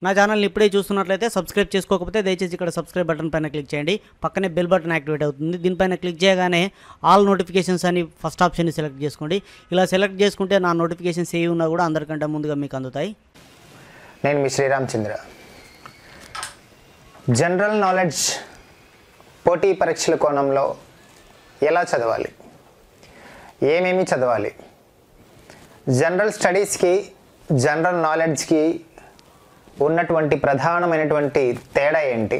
నా ఛానల్ని ఇప్పుడే చూస్తున్నట్లయితే సబ్స్క్రైబ్ చేసుకోకపోతే దయచేసి ఇక్కడ సబ్స్క్రైబ్ బటన్ పైన క్లిక్ చేయండి పక్కనే బెల్ బటన్ యాక్టివేట్ అవుతుంది దీనిపైన క్లిక్ చేయగానే ఆల్ నోటిఫికేషన్స్ అని ఫస్ట్ ఆప్షన్ని సెలెక్ట్ చేసుకోండి ఇలా సెలెక్ట్ చేసుకుంటే నా నోటిఫికేషన్స్ ఏవి ఉన్నా కూడా అందరికంటే ముందుగా మీకు అందుతాయి నేను మీ శ్రీరామచంద్ర జనరల్ నాలెడ్జ్ పోటీ పరీక్షల కోణంలో ఎలా చదవాలి ఏమేమి చదవాలి జనరల్ స్టడీస్కి జనరల్ నాలెడ్జ్కి ఉన్నటువంటి ప్రధానమైనటువంటి తేడా ఏంటి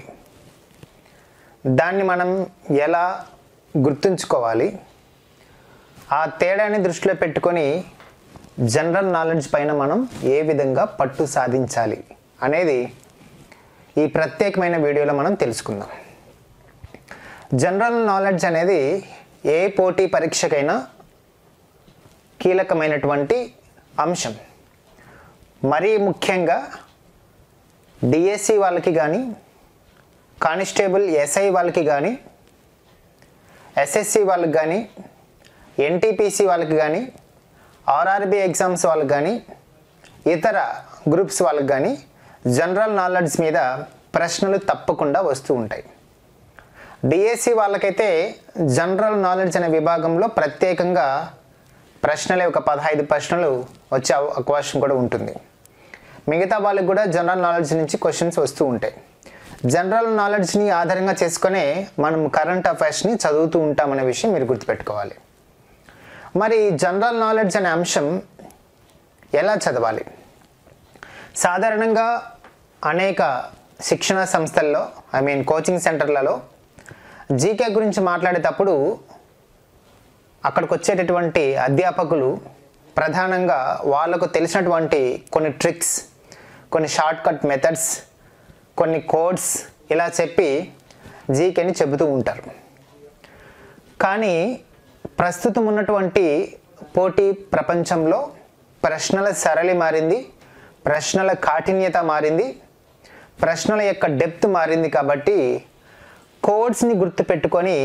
దాన్ని మనం ఎలా గుర్తుంచుకోవాలి ఆ తేడాని దృష్టిలో పెట్టుకొని జనరల్ నాలెడ్జ్ పైన మనం ఏ విధంగా పట్టు సాధించాలి అనేది ఈ ప్రత్యేకమైన వీడియోలో మనం తెలుసుకుందాం జనరల్ నాలెడ్జ్ అనేది ఏ పోటీ పరీక్షకైనా కీలకమైనటువంటి అంశం మరీ ముఖ్యంగా డిఎస్సి వాళ్ళకి కానీ కానిస్టేబుల్ ఎస్ఐ వాళ్ళకి కానీ ఎస్ఎస్సి వాళ్ళకి కానీ ఎన్టీపీసీ వాళ్ళకి కానీ ఆర్ఆర్బి ఎగ్జామ్స్ వాళ్ళకి కానీ ఇతర గ్రూప్స్ వాళ్ళకి కానీ జనరల్ నాలెడ్జ్ మీద ప్రశ్నలు తప్పకుండా వస్తూ ఉంటాయి డిఎస్సి వాళ్ళకైతే జనరల్ నాలెడ్జ్ అనే విభాగంలో ప్రత్యేకంగా ప్రశ్నలే ఒక పదహైదు ప్రశ్నలు వచ్చే అవ- అవకాశం కూడా ఉంటుంది మిగతా వాళ్ళకి కూడా జనరల్ నాలెడ్జ్ నుంచి క్వశ్చన్స్ వస్తూ ఉంటాయి జనరల్ నాలెడ్జ్ని ఆధారంగా చేసుకునే మనం కరెంట్ అఫైర్స్ని చదువుతూ ఉంటామనే విషయం మీరు గుర్తుపెట్టుకోవాలి మరి జనరల్ నాలెడ్జ్ అనే అంశం ఎలా చదవాలి సాధారణంగా అనేక శిక్షణ సంస్థల్లో ఐ మీన్ కోచింగ్ సెంటర్లలో జీకే గురించి మాట్లాడేటప్పుడు అక్కడికి వచ్చేటటువంటి అధ్యాపకులు ప్రధానంగా వాళ్ళకు తెలిసినటువంటి కొన్ని ట్రిక్స్ కొన్ని షార్ట్ కట్ మెథడ్స్ కొన్ని కోడ్స్ ఇలా చెప్పి జీకేని చెబుతూ ఉంటారు కానీ ప్రస్తుతం ఉన్నటువంటి పోటీ ప్రపంచంలో ప్రశ్నల సరళి మారింది ప్రశ్నల కాఠిన్యత మారింది ప్రశ్నల యొక్క డెప్త్ మారింది కాబట్టి కోడ్స్ని గుర్తుపెట్టుకొని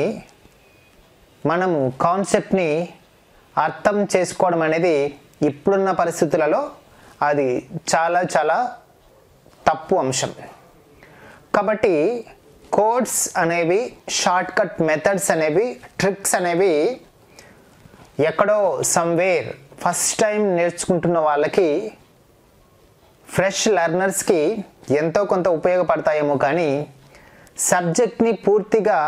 మనము కాన్సెప్ట్ని అర్థం చేసుకోవడం అనేది ఇప్పుడున్న పరిస్థితులలో అది చాలా చాలా తప్పు అంశం కాబట్టి కోడ్స్ అనేవి షార్ట్ కట్ మెథడ్స్ అనేవి ట్రిక్స్ అనేవి ఎక్కడో సమ్వేర్ ఫస్ట్ టైం నేర్చుకుంటున్న వాళ్ళకి ఫ్రెష్ లెర్నర్స్కి ఎంతో కొంత ఉపయోగపడతాయేమో కానీ సబ్జెక్ట్ని పూర్తిగా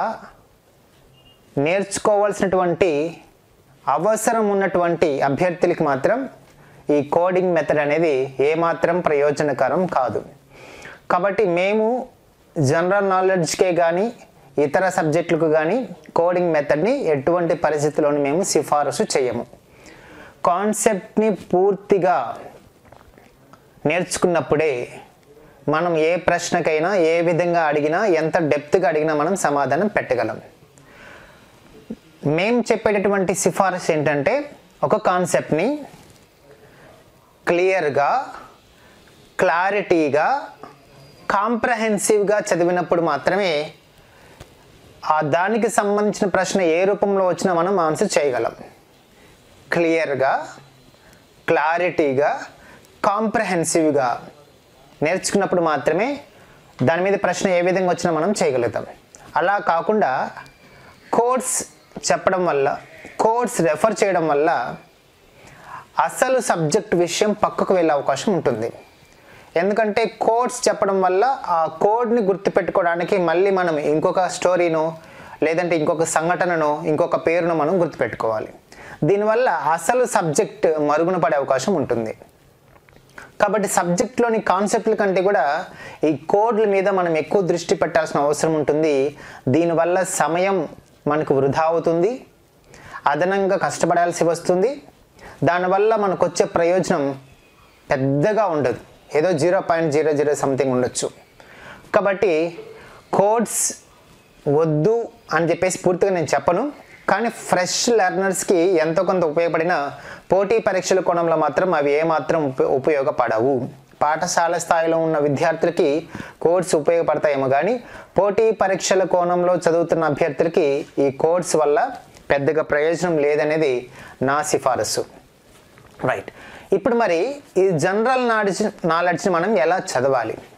నేర్చుకోవాల్సినటువంటి అవసరం ఉన్నటువంటి అభ్యర్థులకి మాత్రం ఈ కోడింగ్ మెథడ్ అనేది ఏమాత్రం ప్రయోజనకరం కాదు కాబట్టి మేము జనరల్ నాలెడ్జ్కే కానీ ఇతర సబ్జెక్టులకు కానీ కోడింగ్ మెథడ్ని ఎటువంటి పరిస్థితుల్లోనూ మేము సిఫారసు చేయము కాన్సెప్ట్ని పూర్తిగా నేర్చుకున్నప్పుడే మనం ఏ ప్రశ్నకైనా ఏ విధంగా అడిగినా ఎంత డెప్త్గా అడిగినా మనం సమాధానం పెట్టగలం మేం చెప్పేటటువంటి సిఫారసు ఏంటంటే ఒక కాన్సెప్ట్ని క్లియర్గా క్లారిటీగా కాంప్రహెన్సివ్గా చదివినప్పుడు మాత్రమే ఆ దానికి సంబంధించిన ప్రశ్న ఏ రూపంలో వచ్చినా మనం ఆన్సర్ చేయగలం క్లియర్గా క్లారిటీగా కాంప్రహెన్సివ్గా నేర్చుకున్నప్పుడు మాత్రమే దాని మీద ప్రశ్న ఏ విధంగా వచ్చినా మనం చేయగలుగుతాం అలా కాకుండా కోడ్స్ చెప్పడం వల్ల కోడ్స్ రెఫర్ చేయడం వల్ల అసలు సబ్జెక్ట్ విషయం పక్కకు వెళ్ళే అవకాశం ఉంటుంది ఎందుకంటే కోడ్స్ చెప్పడం వల్ల ఆ కోడ్ని గుర్తుపెట్టుకోవడానికి మళ్ళీ మనం ఇంకొక స్టోరీనో లేదంటే ఇంకొక సంఘటననో ఇంకొక పేరును మనం గుర్తుపెట్టుకోవాలి దీనివల్ల అసలు సబ్జెక్ట్ మరుగున పడే అవకాశం ఉంటుంది కాబట్టి సబ్జెక్ట్లోని కాన్సెప్ట్ల కంటే కూడా ఈ కోడ్ల మీద మనం ఎక్కువ దృష్టి పెట్టాల్సిన అవసరం ఉంటుంది దీనివల్ల సమయం మనకు వృధా అవుతుంది అదనంగా కష్టపడాల్సి వస్తుంది దానివల్ల మనకు వచ్చే ప్రయోజనం పెద్దగా ఉండదు ఏదో zero point zero zero something ఉండొచ్చు కాబట్టి కోడ్స్ వద్దు అని చెప్పేసి పూర్తిగా నేను చెప్పను కానీ ఫ్రెష్ లెర్నర్స్కి ఎంతో కొంత ఉపయోగపడిన పోటీ పరీక్షల కోణంలో మాత్రం అవి ఏమాత్రం ఉప ఉపయోగపడవు పాఠశాల స్థాయిలో ఉన్న విద్యార్థులకి కోర్స్ ఉపయోగపడతాయేమో కానీ పోటీ పరీక్షల కోణంలో చదువుతున్న అభ్యర్థులకి ఈ కోర్స్ వల్ల పెద్దగా ప్రయోజనం లేదనేది నా సిఫారసు రైట్ ఇప్పుడు మరి ఈ జనరల్ నాలెడ్జ్ నాలెడ్జ్ని మనం ఎలా చదవాలి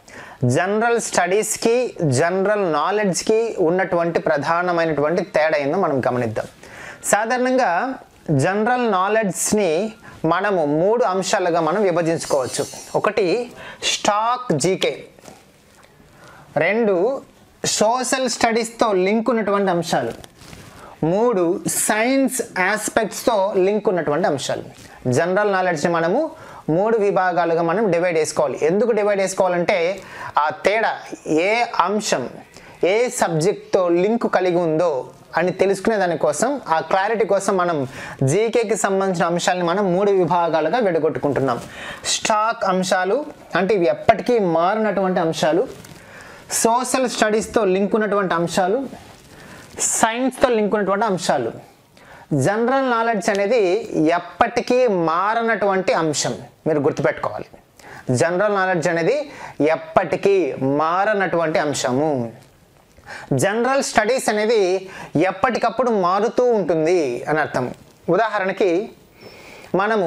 జనరల్ స్టడీస్కి జనరల్ నాలెడ్జ్కి ఉన్నటువంటి ప్రధానమైనటువంటి తేడా ఏందో మనం గమనిద్దాం సాధారణంగా జనరల్ నాలెడ్జ్ని మనము మూడు అంశాలుగా మనం విభజించుకోవచ్చు ఒకటి స్టాక్ జీకే రెండు సోషల్ స్టడీస్తో లింక్ ఉన్నటువంటి అంశాలు మూడు సైన్స్ ఆస్పెక్ట్స్తో లింక్ ఉన్నటువంటి అంశాలు జనరల్ నాలెడ్జ్ని మనము మూడు విభాగాలుగా మనం డివైడ్ చేసుకోవాలి ఎందుకు డివైడ్ చేసుకోవాలంటే ఆ తేడా ఏ అంశం ఏ సబ్జెక్ట్తో లింక్ కలిగి ఉందో అని తెలుసుకునే దానికోసం ఆ క్లారిటీ కోసం మనం జీకేకి సంబంధించిన అంశాలని మనం మూడు విభాగాలుగా విడగొట్టుకుంటున్నాం స్టాక్ అంశాలు అంటే ఇవి ఎప్పటికీ మారినటువంటి అంశాలు సోషల్ స్టడీస్తో లింక్ ఉన్నటువంటి అంశాలు సైన్స్తో లింక్ ఉన్నటువంటి అంశాలు జనరల్ నాలెడ్జ్ అనేది ఎప్పటికీ మారనటువంటి అంశం మీరు గుర్తుపెట్టుకోవాలి జనరల్ నాలెడ్జ్ అనేది ఎప్పటికీ మారనటువంటి అంశము జనరల్ స్టడీస్ అనేది ఎప్పటికప్పుడు మారుతూ ఉంటుంది అని అర్థం ఉదాహరణకి మనము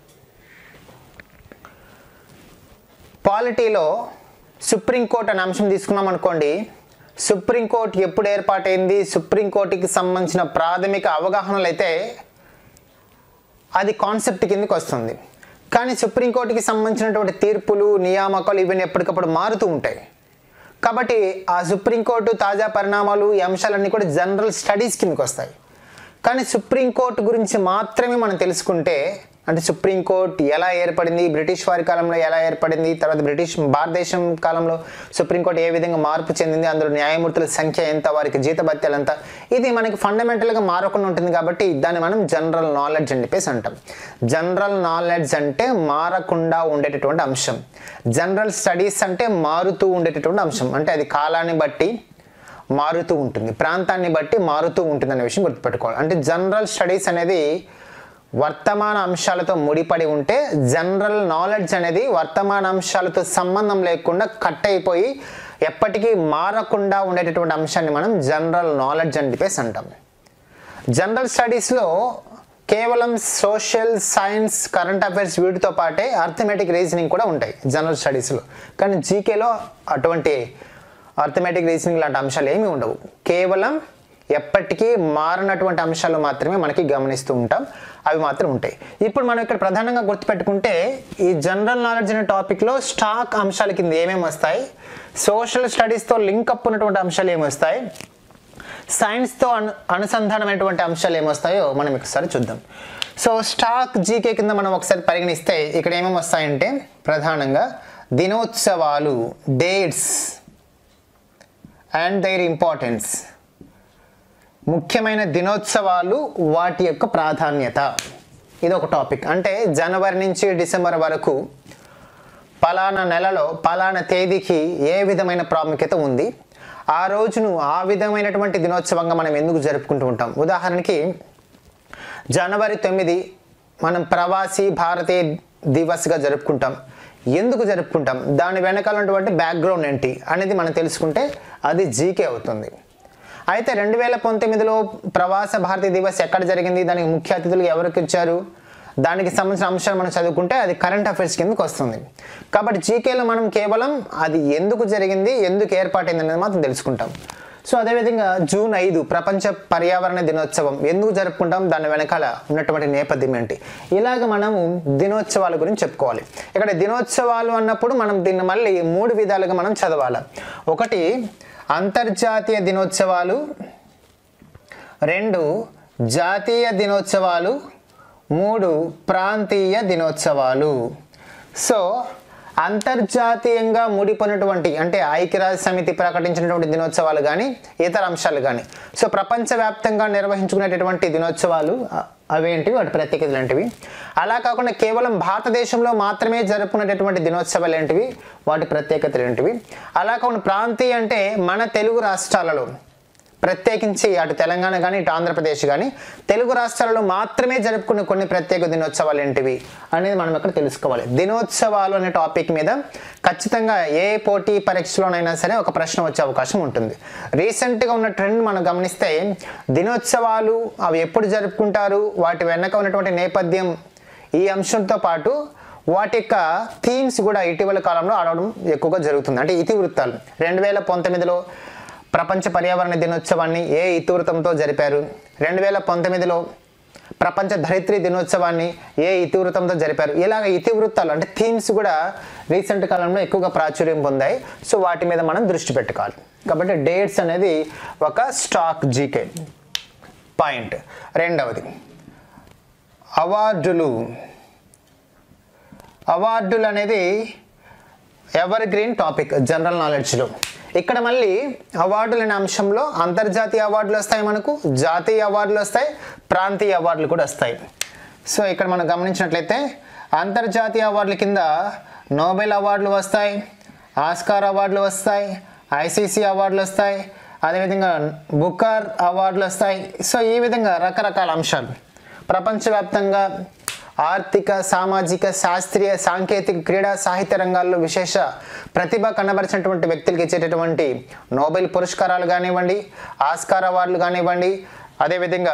పాలిటీలో సుప్రీంకోర్టు అనే అంశం తీసుకున్నాం అనుకోండి సుప్రీంకోర్టు ఎప్పుడు ఏర్పాటైంది సుప్రీంకోర్టుకి సంబంధించిన ప్రాథమిక అవగాహనలు అయితే అది కాన్సెప్ట్ కిందకి వస్తుంది కానీ సుప్రీంకోర్టుకి సంబంధించినటువంటి తీర్పులు నియామకాలు ఇవన్నీ ఎప్పటికప్పుడు మారుతూ ఉంటాయి కాబట్టి ఆ సుప్రీంకోర్టు తాజా పరిణామాలు ఈ అంశాలన్నీ కూడా జనరల్ స్టడీస్ కిందకి వస్తాయి కానీ సుప్రీంకోర్టు గురించి మాత్రమే మనం తెలుసుకుంటే అంటే సుప్రీంకోర్టు ఎలా ఏర్పడింది బ్రిటిష్ వారి కాలంలో ఎలా ఏర్పడింది తర్వాత బ్రిటిష్ భారతదేశం కాలంలో సుప్రీంకోర్టు ఏ విధంగా మార్పు చెందింది అందులో న్యాయమూర్తుల సంఖ్య ఎంత వారికి జీతభత్యాలు ఎంత ఇది మనకి ఫండమెంటల్గా మారకుండా ఉంటుంది కాబట్టి దాన్ని మనం జనరల్ నాలెడ్జ్ అని చెప్పేసి అంటాం జనరల్ నాలెడ్జ్ అంటే మారకుండా ఉండేటటువంటి అంశం జనరల్ స్టడీస్ అంటే మారుతూ ఉండేటటువంటి అంశం అంటే అది కాలాన్ని బట్టి మారుతూ ఉంటుంది ప్రాంతాన్ని బట్టి మారుతూ ఉంటుంది అనే విషయం గుర్తుపెట్టుకోవాలి అంటే జనరల్ స్టడీస్ అనేది వర్తమాన అంశాలతో ముడిపడి ఉంటే జనరల్ నాలెడ్జ్ అనేది వర్తమాన అంశాలతో సంబంధం లేకుండా కట్ అయిపోయి ఎప్పటికీ మారకుండా ఉండేటటువంటి అంశాన్ని మనం జనరల్ నాలెడ్జ్ అని చెప్పేసి అంటాం జనరల్ స్టడీస్లో కేవలం సోషల్ సైన్స్ కరెంట్ అఫైర్స్ వీటితో పాటే అర్థమెటిక్ రీజనింగ్ కూడా ఉంటాయి జనరల్ స్టడీస్లో కానీ జీకేలో అటువంటి అర్థమెటిక్ రీజనింగ్ లాంటి అంశాలు ఏమీ ఉండవు కేవలం ఎప్పటికీ మారినటువంటి అంశాలు మాత్రమే మనకి గమనిస్తూ ఉంటాం అవి మాత్రం ఉంటాయి ఇప్పుడు మనం ఇక్కడ ప్రధానంగా గుర్తుపెట్టుకుంటే ఈ జనరల్ నాలెడ్జ్ అనే టాపిక్లో స్టాక్ అంశాల కింద ఏమేమి వస్తాయి సోషల్ స్టడీస్తో లింక్ అప్ ఉన్నటువంటి అంశాలు ఏమి వస్తాయి సైన్స్తో అను అనుసంధానమైనటువంటి అంశాలు ఏమొస్తాయో మనం ఒకసారి చూద్దాం సో స్టాక్ జీకే కింద మనం ఒకసారి పరిగణిస్తే ఇక్కడ ఏమేమి వస్తాయంటే ప్రధానంగా దినోత్సవాలు డేట్స్ అండ్ దైర్ ఇంపార్టెన్స్ ముఖ్యమైన దినోత్సవాలు వాటి యొక్క ప్రాధాన్యత ఇది ఒక టాపిక్ అంటే జనవరి నుంచి డిసెంబర్ వరకు పలానా నెలలో పలానా తేదీకి ఏ విధమైన ప్రాముఖ్యత ఉంది ఆ రోజును ఆ విధమైనటువంటి దినోత్సవంగా మనం ఎందుకు జరుపుకుంటూ ఉంటాం ఉదాహరణకి జనవరి తొమ్మిది మనం ప్రవాసీ భారతీయ దివస్గా జరుపుకుంటాం ఎందుకు జరుపుకుంటాం దాని వెనకాల ఉన్నటువంటి బ్యాక్గ్రౌండ్ ఏంటి అనేది మనం తెలుసుకుంటే అది జీకే అవుతుంది అయితే రెండు వేల పంతొమ్మిదిలో ప్రవాస భారతీయ దివస్ ఎక్కడ జరిగింది దానికి ముఖ్య అతిథులు ఎవరికి ఇచ్చారు దానికి సంబంధించిన అంశాలు మనం చదువుకుంటే అది కరెంట్ అఫైర్స్ కిందకి వస్తుంది కాబట్టి జీకేలో మనం కేవలం అది ఎందుకు జరిగింది ఎందుకు ఏర్పాటైంది అనేది మాత్రం తెలుసుకుంటాం సో అదేవిధంగా జూన్ ఐదు ప్రపంచ పర్యావరణ దినోత్సవం ఎందుకు జరుపుకుంటాం దాని వెనకాల ఉన్నటువంటి నేపథ్యం ఏంటి ఇలాగ మనము దినోత్సవాల గురించి చెప్పుకోవాలి ఇక్కడ దినోత్సవాలు అన్నప్పుడు మనం దీన్ని మళ్ళీ మూడు విధాలుగా మనం చదవాలి ఒకటి అంతర్జాతీయ దినోత్సవాలు రెండు జాతీయ దినోత్సవాలు మూడు ప్రాంతీయ దినోత్సవాలు సో అంతర్జాతీయంగా ముడిపోయినటువంటి అంటే ఐక్యరాజ్య సమితి ప్రకటించినటువంటి దినోత్సవాలు కానీ ఇతర అంశాలు కానీ సో ప్రపంచవ్యాప్తంగా నిర్వహించుకునేటటువంటి దినోత్సవాలు అ- అవేంటివి వాటి ప్రత్యేకతలు ఏంటివి అలా కాకుండా కేవలం భారతదేశంలో మాత్రమే జరుపుకునేటటువంటి దినోత్సవాలు ఏంటివి వాటి ప్రత్యేకతలు ఏంటివి అలా కాకుండా ప్రాంతీయ అంటే మన తెలుగు రాష్ట్రాలలో ప్రత్యేకించి అటు తెలంగాణ కానీ ఇటు ఆంధ్రప్రదేశ్ కానీ తెలుగు రాష్ట్రాలలో మాత్రమే జరుపుకునే కొన్ని ప్రత్యేక దినోత్సవాలు ఏంటివి అనేది మనం ఇక్కడ తెలుసుకోవాలి దినోత్సవాలు అనే టాపిక్ మీద ఖచ్చితంగా ఏ పోటీ పరీక్షలోనైనా సరే ఒక ప్రశ్న వచ్చే అవకాశం ఉంటుంది రీసెంట్గా ఉన్న ట్రెండ్ మనం గమనిస్తే దినోత్సవాలు అవి ఎప్పుడు జరుపుకుంటారు వాటి వెనక ఉన్నటువంటి నేపథ్యం ఈ అంశంతో పాటు వాటి యొక్క థీమ్స్ కూడా ఇటీవల కాలంలో ఆడడం ఎక్కువగా జరుగుతుంది అంటే ఇతివృత్తాలు రెండు వేల పంతొమ్మిదిలో ప్రపంచ పర్యావరణ దినోత్సవాన్ని ఏ ఇతివృత్తంతో జరిపారు రెండు వేల పంతొమ్మిదిలో ప్రపంచ ధరిత్రి దినోత్సవాన్ని ఏ ఇతివృత్తంతో జరిపారు ఇలాగ ఇతివృత్తాలు అంటే థీమ్స్ కూడా రీసెంట్ కాలంలో ఎక్కువగా ప్రాచుర్యం పొందాయి సో వాటి మీద మనం దృష్టి పెట్టుకోవాలి కాబట్టి డేట్స్ అనేది ఒక స్టాక్ జీకే పాయింట్ రెండవది అవార్డులు అవార్డులు అనేది ఎవర్ గ్రీన్ టాపిక్ జనరల్ నాలెడ్జ్లో ఇక్కడ మళ్ళీ అవార్డులు అనే అంశంలో అంతర్జాతీయ అవార్డులు వస్తాయి మనకు జాతీయ అవార్డులు వస్తాయి ప్రాంతీయ అవార్డులు కూడా వస్తాయి సో ఇక్కడ మనం గమనించినట్లయితే అంతర్జాతీయ అవార్డుల కింద నోబెల్ అవార్డులు వస్తాయి ఆస్కార్ అవార్డులు వస్తాయి ఐసీసీ అవార్డులు వస్తాయి అదేవిధంగా బుకార్ అవార్డులు వస్తాయి సో ఈ విధంగా రకరకాల అంశాలు ప్రపంచవ్యాప్తంగా ఆర్థిక సామాజిక శాస్త్రీయ సాంకేతిక క్రీడా సాహిత్య రంగాల్లో విశేష ప్రతిభ కనబరిచినటువంటి వ్యక్తులకు ఇచ్చేటటువంటి నోబెల్ పురస్కారాలు కానివ్వండి ఆస్కార్ అవార్డులు కానివ్వండి అదేవిధంగా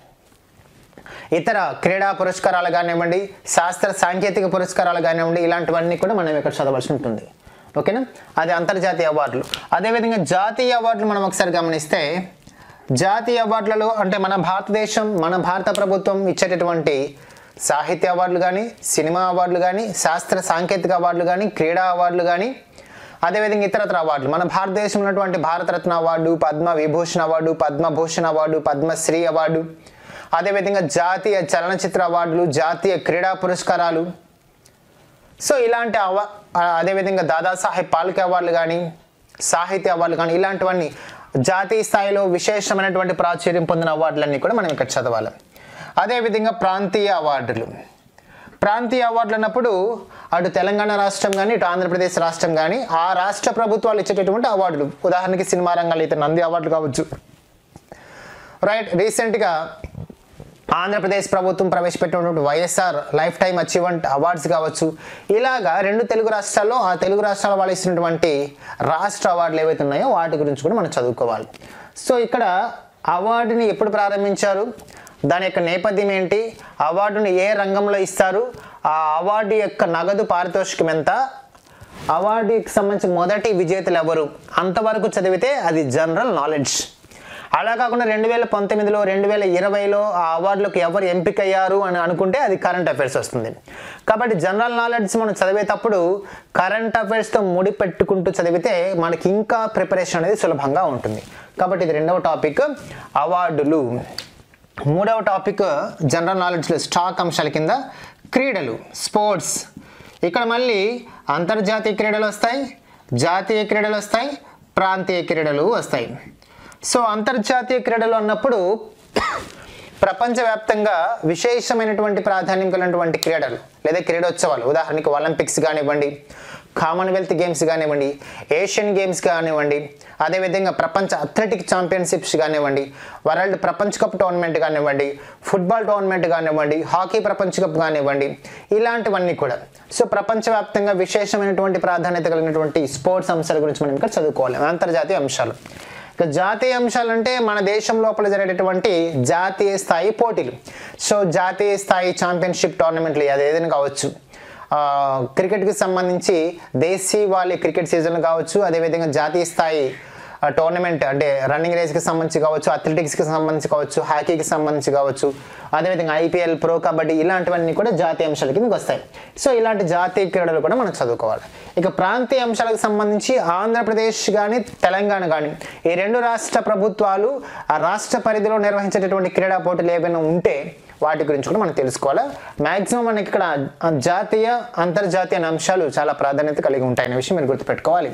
ఇతర క్రీడా పురస్కారాలు కానివ్వండి శాస్త్ర సాంకేతిక పురస్కారాలు కానివ్వండి ఇలాంటివన్నీ కూడా మనం ఇక్కడ చదవాల్సి ఉంటుంది ఓకేనా అది అంతర్జాతీయ అవార్డులు అదేవిధంగా జాతీయ అవార్డులు మనం ఒకసారి గమనిస్తే జాతీయ అవార్డులలో అంటే మన భారతదేశం మన భారత ప్రభుత్వం ఇచ్చేటటువంటి సాహిత్య అవార్డులు కానీ సినిమా అవార్డులు కానీ శాస్త్ర సాంకేతిక అవార్డులు కానీ క్రీడా అవార్డులు కానీ అదేవిధంగా ఇతరత్ర అవార్డులు మన భారతదేశంలో ఉన్నటువంటి Bharat Ratna award Padma Vibhushan award Padma Bhushan award Padma Shri award అదేవిధంగా జాతీయ చలనచిత్ర అవార్డులు జాతీయ క్రీడా పురస్కారాలు సో ఇలాంటి అవ ఆ, అదేవిధంగా దాదాసాహెబ్ పాల్కే అవార్డులు కానీ సాహిత్య అవార్డులు కానీ ఇలాంటివన్నీ జాతీయ స్థాయిలో విశేషమైనటువంటి ప్రాచుర్యం పొందిన అవార్డులన్నీ కూడా మనం ఇక్కడ చదవాలి అదేవిధంగా ప్రాంతీయ అవార్డులు ప్రాంతీయ అవార్డులు అన్నప్పుడు అటు తెలంగాణ రాష్ట్రం కానీ ఇటు ఆంధ్రప్రదేశ్ రాష్ట్రం కానీ ఆ రాష్ట్ర ప్రభుత్వాలు ఇచ్చేటటువంటి అవార్డులు ఉదాహరణకి సినిమా రంగాలు అయితే నంది అవార్డులు కావచ్చు రైట్ రీసెంట్గా ఆంధ్రప్రదేశ్ ప్రభుత్వం ప్రవేశపెట్టినటువంటి YSR lifetime achievement awards కావచ్చు ఇలాగా రెండు తెలుగు రాష్ట్రాల్లో ఆ తెలుగు రాష్ట్రాల వాళ్ళు ఇస్తున్నటువంటి రాష్ట్ర అవార్డులు ఏవైతే ఉన్నాయో వాటి గురించి కూడా మనం చదువుకోవాలి సో ఇక్కడ అవార్డుని ఎప్పుడు ప్రారంభించారు దాని యొక్క నేపథ్యం ఏంటి అవార్డుని ఏ రంగంలో ఇస్తారు ఆ అవార్డు యొక్క నగదు పారితోషికం ఎంత అవార్డుకి సంబంధించి మొదటి విజేతలు ఎవరు అంతవరకు చదివితే అది జనరల్ నాలెడ్జ్ అలా కాకుండా రెండు వేల పంతొమ్మిదిలో రెండు వేల ఇరవైలో ఆ అవార్డులకు ఎవరు ఎంపికయ్యారు అని అనుకుంటే అది కరెంట్ అఫైర్స్ వస్తుంది కాబట్టి జనరల్ నాలెడ్జ్ మనం చదివేటప్పుడు కరెంట్ అఫైర్స్తో ముడి పెట్టుకుంటూ చదివితే మనకి ఇంకా ప్రిపరేషన్ అనేది సులభంగా ఉంటుంది కాబట్టి ఇది రెండవ టాపిక్ అవార్డులు మూడవ టాపిక్ జనరల్ నాలెడ్జ్లో స్టాక్ అంశాల కింద క్రీడలు స్పోర్ట్స్ ఇక్కడ మళ్ళీ అంతర్జాతీయ క్రీడలు వస్తాయి జాతీయ క్రీడలు వస్తాయి ప్రాంతీయ క్రీడలు వస్తాయి సో అంతర్జాతీయ క్రీడలు అన్నప్పుడు ప్రపంచవ్యాప్తంగా విశేషమైనటువంటి ప్రాధాన్యం కలిగినటువంటి క్రీడలు లేదా క్రీడోత్సవాలు ఉదాహరణకి ఒలింపిక్స్ కానివ్వండి కామన్వెల్త్ గేమ్స్ కానివ్వండి ఏషియన్ గేమ్స్ కానివ్వండి అదేవిధంగా ప్రపంచ అథ్లెటిక్ ఛాంపియన్షిప్స్ కానివ్వండి వరల్డ్ ప్రపంచ కప్ టోర్నమెంట్ కానివ్వండి ఫుట్బాల్ టోర్నమెంట్ కానివ్వండి హాకీ ప్రపంచ కప్ కానివ్వండి ఇలాంటివన్నీ కూడా సో ప్రపంచవ్యాప్తంగా విశేషమైనటువంటి ప్రాధాన్యత కలిగినటువంటి స్పోర్ట్స్ అంశాల గురించి మనం ఇక్కడ చదువుకోవాలి అంతర్జాతీయ అంశాలు ఇక జాతీయ అంశాలంటే మన దేశం లోపల జరిగేటటువంటి జాతీయ స్థాయి పోటీలు సో జాతీయ స్థాయి ఛాంపియన్షిప్ టోర్నమెంట్లు అది ఏదైనా కావచ్చు ఆ, క్రికెట్కి సంబంధించి దేశీ వాళ్ళ క్రికెట్ సీజన్ కావచ్చు అదేవిధంగా జాతీయ స్థాయి ఆ, టోర్నమెంట్ అంటే రన్నింగ్ రేస్కి సంబంధించి కావచ్చు అథ్లెటిక్స్కి సంబంధించి కావచ్చు హాకీకి సంబంధించి కావచ్చు అదేవిధంగా ఐపీఎల్ ప్రో కబడ్డీ ఇలాంటివన్నీ కూడా జాతీయ అంశాల కిందకి వస్తాయి సో ఇలాంటి జాతీయ క్రీడలు కూడా మనం చదువుకోవాలి ఇక ప్రాంతీయ అంశాలకు సంబంధించి ఆంధ్రప్రదేశ్ కానీ తెలంగాణ కానీ ఈ రెండు రాష్ట్ర ప్రభుత్వాలు ఆ రాష్ట్ర పరిధిలో నిర్వహించేటటువంటి క్రీడా పోటీలు ఏవైనా ఉంటే వాటి గురించి కూడా మనం తెలుసుకోవాలి మ్యాక్సిమం మనకి ఇక్కడ ఆ జాతీయ అంతర్జాతీయ అనే అంశాలు చాలా ప్రాధాన్యత కలిగి ఉంటాయనే విషయం మీరు గుర్తుపెట్టుకోవాలి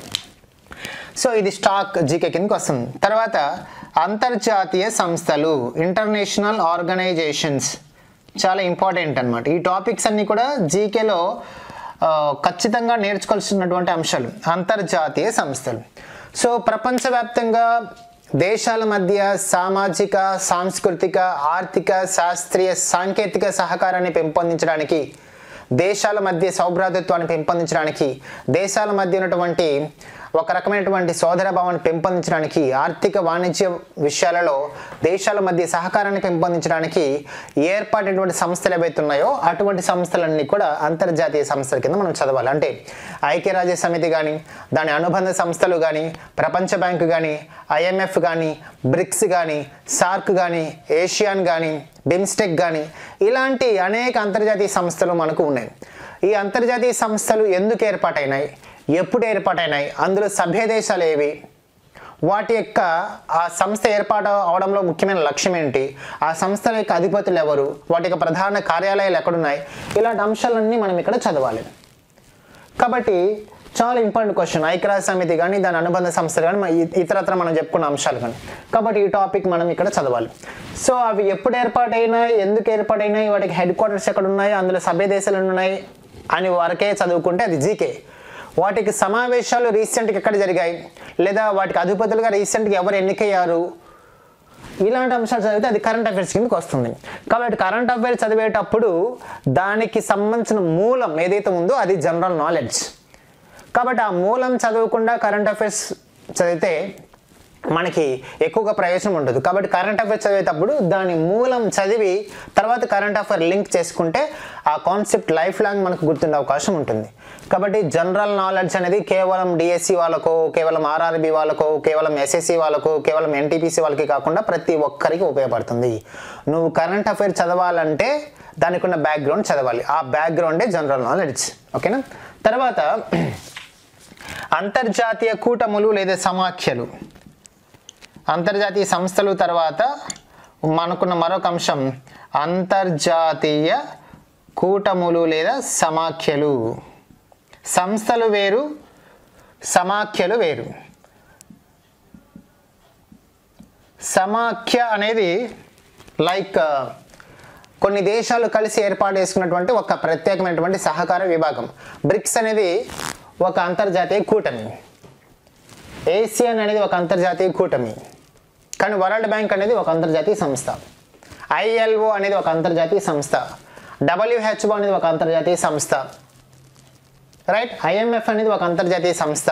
సో ఇది స్టాక్ జీకే కిందకి వస్తుంది తర్వాత అంతర్జాతీయ సంస్థలు ఇంటర్నేషనల్ ఆర్గనైజేషన్స్ చాలా ఇంపార్టెంట్ అన్నమాట ఈ టాపిక్స్ అన్నీ కూడా జీకేలో ఖచ్చితంగా నేర్చుకోవాల్సినటువంటి అంశాలు అంతర్జాతీయ సంస్థలు సో ప్రపంచవ్యాప్తంగా దేశాల మధ్య సామాజిక సాంస్కృతిక ఆర్థిక శాస్త్రీయ సాంకేతిక సహకారాన్ని పెంపొందించడానికి దేశాల మధ్య సౌభ్రాతృత్వాన్ని పెంపొందించడానికి దేశాల మధ్య ఉన్నటువంటి ఒక రకమైనటువంటి సోదర భావాన్ని పెంపొందించడానికి ఆర్థిక వాణిజ్య విషయాలలో దేశాల మధ్య సహకారాన్ని పెంపొందించడానికి ఏర్పాటైనటువంటి సంస్థలు ఏవైతే ఉన్నాయో అటువంటి సంస్థలన్నీ కూడా అంతర్జాతీయ సంస్థల కింద మనం చదవాలి అంటే ఐక్యరాజ్య సమితి కానీ దాని అనుబంధ సంస్థలు కానీ ప్రపంచ బ్యాంకు కానీ ఐఎంఎఫ్ కానీ బ్రిక్స్ కానీ సార్క్ కానీ ఏషియాన్ కానీ బిమ్స్టెక్ కానీ ఇలాంటి అనేక అంతర్జాతీయ సంస్థలు మనకు ఉన్నాయి ఈ అంతర్జాతీయ సంస్థలు ఎందుకు ఏర్పాటైనాయి ఎప్పుడు ఏర్పాటైనాయి అందులో సభ్య దేశాలు ఏవి వాటి యొక్క ఆ సంస్థ ఏర్పాటు అవడంలో ముఖ్యమైన లక్ష్యం ఏంటి ఆ సంస్థల యొక్క అధిపతులు ఎవరు వాటి యొక్క ప్రధాన కార్యాలయాలు ఎక్కడున్నాయి ఇలాంటి అంశాలన్నీ మనం ఇక్కడ చదవాలి కాబట్టి చాలా ఇంపార్టెంట్ క్వశ్చన్ ఐక్యరాజ్య సమితి కానీ దాని అనుబంధ సంస్థలు కానీ మన ఇ- ఇతరత్ర మనం చెప్పుకున్న అంశాలు కానీ కాబట్టి ఈ టాపిక్ మనం ఇక్కడ చదవాలి సో అవి ఎప్పుడు ఏర్పాటైనాయి ఎందుకు ఏర్పాటైనాయి వాటికి హెడ్ క్వార్టర్స్ ఎక్కడ ఉన్నాయి అందులో సభ్య దేశాలు ఎన్ని ఉన్నాయి అని వరకే చదువుకుంటే అది జీకే వాటికి సమావేశాలు రీసెంట్గా ఎక్కడ జరిగాయి లేదా వాటికి అధిపతులుగా రీసెంట్గా ఎవరు ఎన్నికయ్యారు ఇలాంటి అంశాలు చదివితే అది కరెంట్ అఫైర్స్ కిందకి వస్తుంది కాబట్టి కరెంట్ అఫైర్స్ చదివేటప్పుడు దానికి సంబంధించిన మూలం ఏదైతే ఉందో అది జనరల్ నాలెడ్జ్ కాబట్టి ఆ మూలం చదవకుండా కరెంట్ అఫైర్స్ చదివితే మనకి ఎక్కువగా ప్రయోజనం ఉండదు కాబట్టి కరెంట్ అఫైర్స్ చదివేటప్పుడు దాని మూలం చదివి తర్వాత కరెంట్ అఫైర్ లింక్ చేసుకుంటే ఆ కాన్సెప్ట్ లైఫ్ లాంగ్ మనకు గుర్తుండే అవకాశం ఉంటుంది కాబట్టి జనరల్ నాలెడ్జ్ అనేది కేవలం డిఎస్సి వాళ్ళకో కేవలం ఆర్ఆర్బి వాళ్ళకో కేవలం ఎస్ఎస్సి వాళ్ళకో కేవలం ఎన్టీపీసీ వాళ్ళకి కాకుండా ప్రతి ఒక్కరికి ఉపయోగపడుతుంది నువ్వు కరెంట్ అఫైర్ చదవాలంటే దానికి ఉన్న బ్యాక్గ్రౌండ్ చదవాలి ఆ బ్యాక్గ్రౌండే జనరల్ నాలెడ్జ్ ఓకేనా తర్వాత అంతర్జాతీయ కూటములు లేదా సమాఖ్యలు అంతర్జాతీయ సంస్థలు తర్వాత మనకున్న మరొక అంశం అంతర్జాతీయ కూటములు లేదా సమాఖ్యలు సంస్థలు వేరు సమాఖ్యలు వేరు సమాఖ్య అనేది లైక్ కొన్ని దేశాలు కలిసి ఏర్పాటు చేసుకున్నటువంటి ఒక ప్రత్యేకమైనటువంటి సహకార విభాగం బ్రిక్స్ అనేది ఒక అంతర్జాతీయ కూటమి ఏసియన్ అనేది ఒక అంతర్జాతీయ కూటమి కానీ వరల్డ్ బ్యాంక్ అనేది ఒక అంతర్జాతీయ సంస్థ ఐఎల్ఓ అనేది ఒక అంతర్జాతీయ సంస్థ డబ్ల్యూహెచ్ఓ అనేది ఒక అంతర్జాతీయ సంస్థ రైట్ ఐఎంఎఫ్ అనేది ఒక అంతర్జాతీయ సంస్థ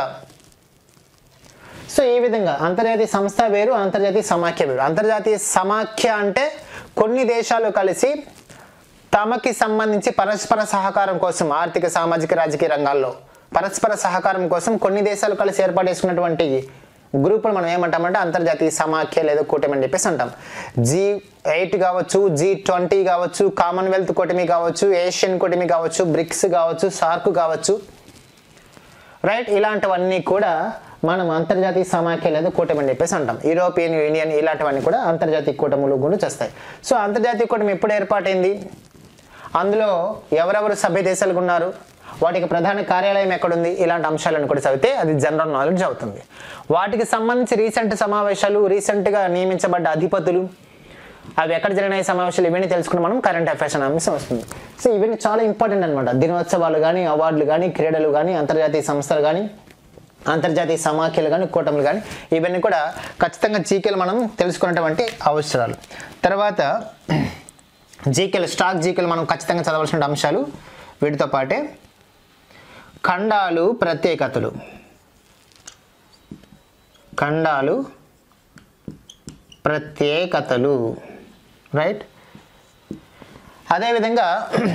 సో ఈ విధంగా అంతర్జాతీయ సంస్థ వేరు అంతర్జాతీయ సమాఖ్య వేరు అంతర్జాతీయ సమాఖ్య అంటే కొన్ని దేశాలు కలిసి తమకి సంబంధించి పరస్పర సహకారం కోసం ఆర్థిక సామాజిక రాజకీయ రంగాల్లో పరస్పర సహకారం కోసం కొన్ని దేశాలు కలిసి ఏర్పాటు చేసుకున్నటువంటి గ్రూపులు మనం ఏమంటామంటే అంతర్జాతీయ సమాఖ్య లేదా కూటమి అని చెప్పేసి అంటాం జీ ఎయిట్ కావచ్చు జీ ట్వంటీ కావచ్చు కామన్వెల్త్ కూటమి కావచ్చు ఏషియన్ కూటమి కావచ్చు బ్రిక్స్ కావచ్చు సార్క్ కావచ్చు రైట్ ఇలాంటివన్నీ కూడా మనం అంతర్జాతీయ సమాఖ్య లేదా కూటమి అని చెప్పేసి అంటాం యూరోపియన్ యూనియన్ ఇలాంటివన్నీ కూడా అంతర్జాతీయ కూటములు గురించి వస్తాయి సో అంతర్జాతీయ కూటమి ఎప్పుడు ఏర్పాటైంది అందులో ఎవరెవరు సభ్య దేశాలకు ఉన్నారు వాటికి ప్రధాన కార్యాలయం ఎక్కడుంది ఇలాంటి అంశాలను కూడా చదివితే అది జనరల్ నాలెడ్జ్ అవుతుంది వాటికి సంబంధించి రీసెంట్ సమావేశాలు రీసెంట్గా నియమించబడ్డ అధిపతులు అవి ఎక్కడ జరిగిన సమావేశాలు ఇవన్నీ తెలుసుకుని మనం కరెంట్ అఫైర్స్ అనే అంశం వస్తుంది సో ఇవన్నీ చాలా ఇంపార్టెంట్ అనమాట దినోత్సవాలు కానీ అవార్డులు కానీ క్రీడలు కానీ అంతర్జాతీయ సంస్థలు కానీ అంతర్జాతీయ సమాఖ్యలు కానీ కూటములు కానీ ఇవన్నీ కూడా ఖచ్చితంగా జీకేలు మనం తెలుసుకున్నటువంటి అవసరాలు తర్వాత జీకేలు స్టాక్ జీకేలు మనం ఖచ్చితంగా చదవాల్సిన అంశాలు వీటితో పాటే ఖండాలు ప్రత్యేకతలు ఖండాలు ప్రత్యేకతలు రైట్ అదేవిధంగా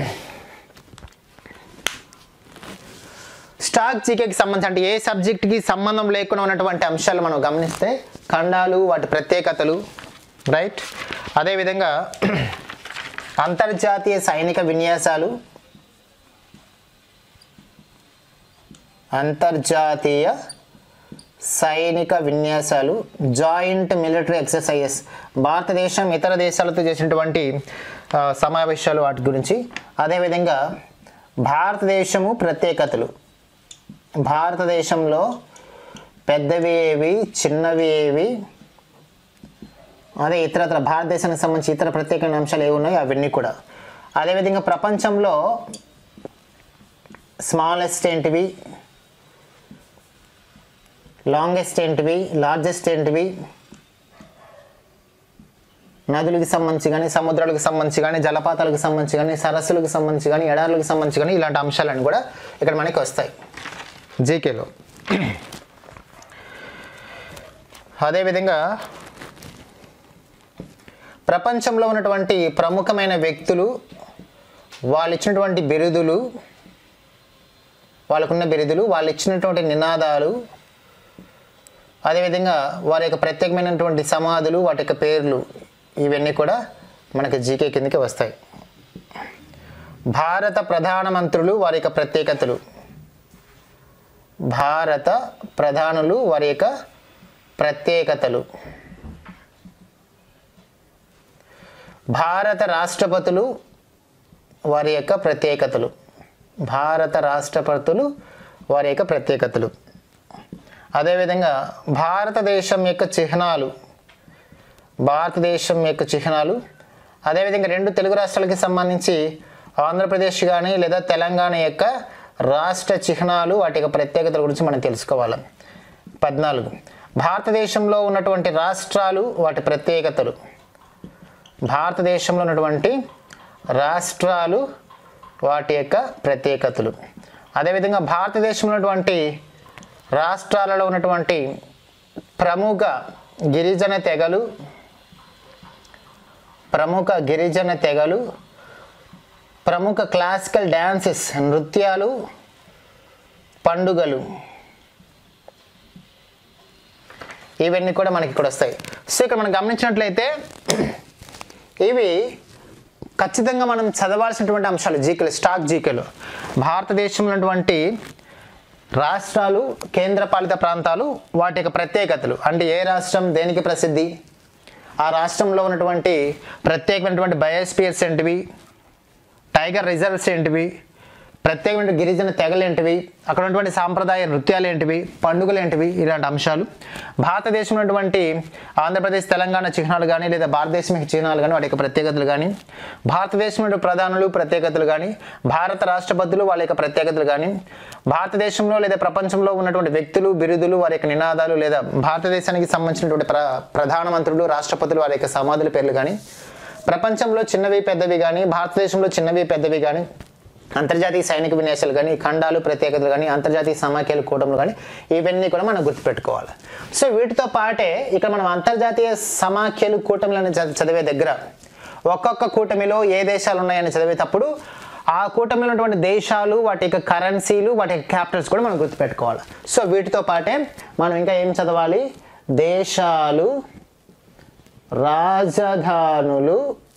స్టాక్ జీకేకి సంబంధించి అంటే ఏ సబ్జెక్ట్కి సంబంధం లేకుండా ఉన్నటువంటి అంశాలు మనం గమనిస్తే ఖండాలు వాటి ప్రత్యేకతలు రైట్ అదేవిధంగా అంతర్జాతీయ సైనిక విన్యాసాలు అంతర్జాతీయ సైనిక విన్యాసాలు జాయింట్ మిలిటరీ ఎక్సర్సైజెస్ భారతదేశం ఇతర దేశాలతో చేసినటువంటి ఆ, సమావేశాలు వాటి గురించి అదేవిధంగా భారతదేశము ప్రత్యేకతలు భారతదేశంలో పెద్దవి ఏవి చిన్నవి ఏవి అదే ఇతరత్ర భారతదేశానికి సంబంధించి ఇతర ప్రత్యేకమైన అంశాలు ఏవి ఉన్నాయో అవన్నీ కూడా అదేవిధంగా ప్రపంచంలో స్మాలెస్ట్ ఏంటివి లాంగెస్ట్ ఏంటివి లార్జెస్ట్ ఏంటివి నదులకు సంబంధించి కానీ సముద్రాలకు సంబంధించి కానీ జలపాతాలకు సంబంధించి కానీ సరస్సులకు సంబంధించి కానీ ఎడారులకు సంబంధించి కానీ ఇలాంటి అంశాలన్నీ కూడా ఇక్కడ మనకి వస్తాయి జీకేలో అదేవిధంగా ప్రపంచంలో ఉన్నటువంటి ప్రముఖమైన వ్యక్తులు వాళ్ళు ఇచ్చినటువంటి బిరుదులు వాళ్ళకున్న బిరుదులు వాళ్ళు ఇచ్చినటువంటి నినాదాలు అదేవిధంగా వారి యొక్క ప్రత్యేకమైనటువంటి సమాధులు వాటి యొక్క పేర్లు ఇవన్నీ కూడా మనకి జీకే కిందకి వస్తాయి భారత ప్రధానమంత్రులు వారి యొక్క ప్రత్యేకతలు భారత ప్రధానులు వారి యొక్క ప్రత్యేకతలు భారత రాష్ట్రపతులు వారి యొక్క ప్రత్యేకతలు భారత రాష్ట్రపతులు వారి యొక్క ప్రత్యేకతలు అదేవిధంగా భారతదేశం యొక్క చిహ్నాలు భారతదేశం యొక్క చిహ్నాలు అదేవిధంగా రెండు తెలుగు రాష్ట్రాలకి సంబంధించి ఆంధ్రప్రదేశ్ కానీ లేదా తెలంగాణ యొక్క రాష్ట్ర చిహ్నాలు వాటి యొక్క ప్రత్యేకతల గురించి మనం తెలుసుకోవాలి పద్నాలుగు భారతదేశంలో ఉన్నటువంటి రాష్ట్రాలు వాటి ప్రత్యేకతలు భారతదేశంలో ఉన్నటువంటి రాష్ట్రాలు వాటి యొక్క ప్రత్యేకతలు అదేవిధంగా భారతదేశంలో ఉన్నటువంటి రాష్ట్రాలలో ఉన్నటువంటి ప్రముఖ గిరిజన తెగలు ప్రముఖ గిరిజన తెగలు ప్రముఖ క్లాసికల్ డ్యాన్సెస్ నృత్యాలు పండుగలు ఇవన్నీ కూడా మనకి ఇక్కడ వస్తాయి సో ఇక్కడ మనం గమనించినట్లయితే ఇవి ఖచ్చితంగా మనం చదవాల్సినటువంటి అంశాలు జీకేలు స్టాక్ జీకేలు భారతదేశంలో ఉన్నటువంటి రాష్ట్రాలు కేంద్రపాలిత ప్రాంతాలు వాటి యొక్క ప్రత్యేకతలు అంటే ఏ రాష్ట్రం దేనికి ప్రసిద్ధి ఆ రాష్ట్రంలో ఉన్నటువంటి ప్రత్యేకమైనటువంటి బయోస్పియర్స్ ఏంటివి టైగర్ రిజర్వ్స్ ఏంటివి ప్రత్యేకమైన గిరిజన తెగలు ఏంటివి అక్కడ ఉన్నటువంటి సాంప్రదాయ నృత్యాలు ఏంటివి పండుగలు ఏంటివి ఇలాంటి అంశాలు భారతదేశంలో ఉన్నటువంటి ఆంధ్రప్రదేశ్ తెలంగాణ చిహ్నాలు కానీ లేదా భారతదేశం యొక్క చిహ్నాలు కానీ వాటి యొక్క ప్రత్యేకతలు కానీ భారతదేశంలో ప్రధానులు ప్రత్యేకతలు కానీ భారత రాష్ట్రపతులు వాళ్ళ యొక్క ప్రత్యేకతలు కానీ భారతదేశంలో లేదా ప్రపంచంలో ఉన్నటువంటి వ్యక్తులు బిరుదులు వారి యొక్క నినాదాలు లేదా భారతదేశానికి సంబంధించినటువంటి ప్ర ప్రధానమంత్రులు రాష్ట్రపతులు వారి యొక్క సమాధుల పేర్లు కానీ ప్రపంచంలో చిన్నవి పెద్దవి కానీ భారతదేశంలో చిన్నవి పెద్దవి కానీ అంతర్జాతీయ సైనిక విన్యాసాలు కానీ ఖండాలు ప్రత్యేకతలు కానీ అంతర్జాతీయ సమాఖ్యలు కూటములు కానీ ఇవన్నీ కూడా మనం గుర్తుపెట్టుకోవాలి సో వీటితో పాటే ఇక్కడ మనం అంతర్జాతీయ సమాఖ్యలు కూటములను చ- చదివే దగ్గర ఒక్కొక్క కూటమిలో ఏ దేశాలు ఉన్నాయని చదివేటప్పుడు ఆ కూటమిలో ఉన్నటువంటి దేశాలు వాటి యొక్క కరెన్సీలు వాటి యొక్క క్యాపిటల్స్ కూడా మనం గుర్తుపెట్టుకోవాలి సో వీటితో పాటే మనం ఇంకా ఏం చదవాలి దేశాలు రాజధానులు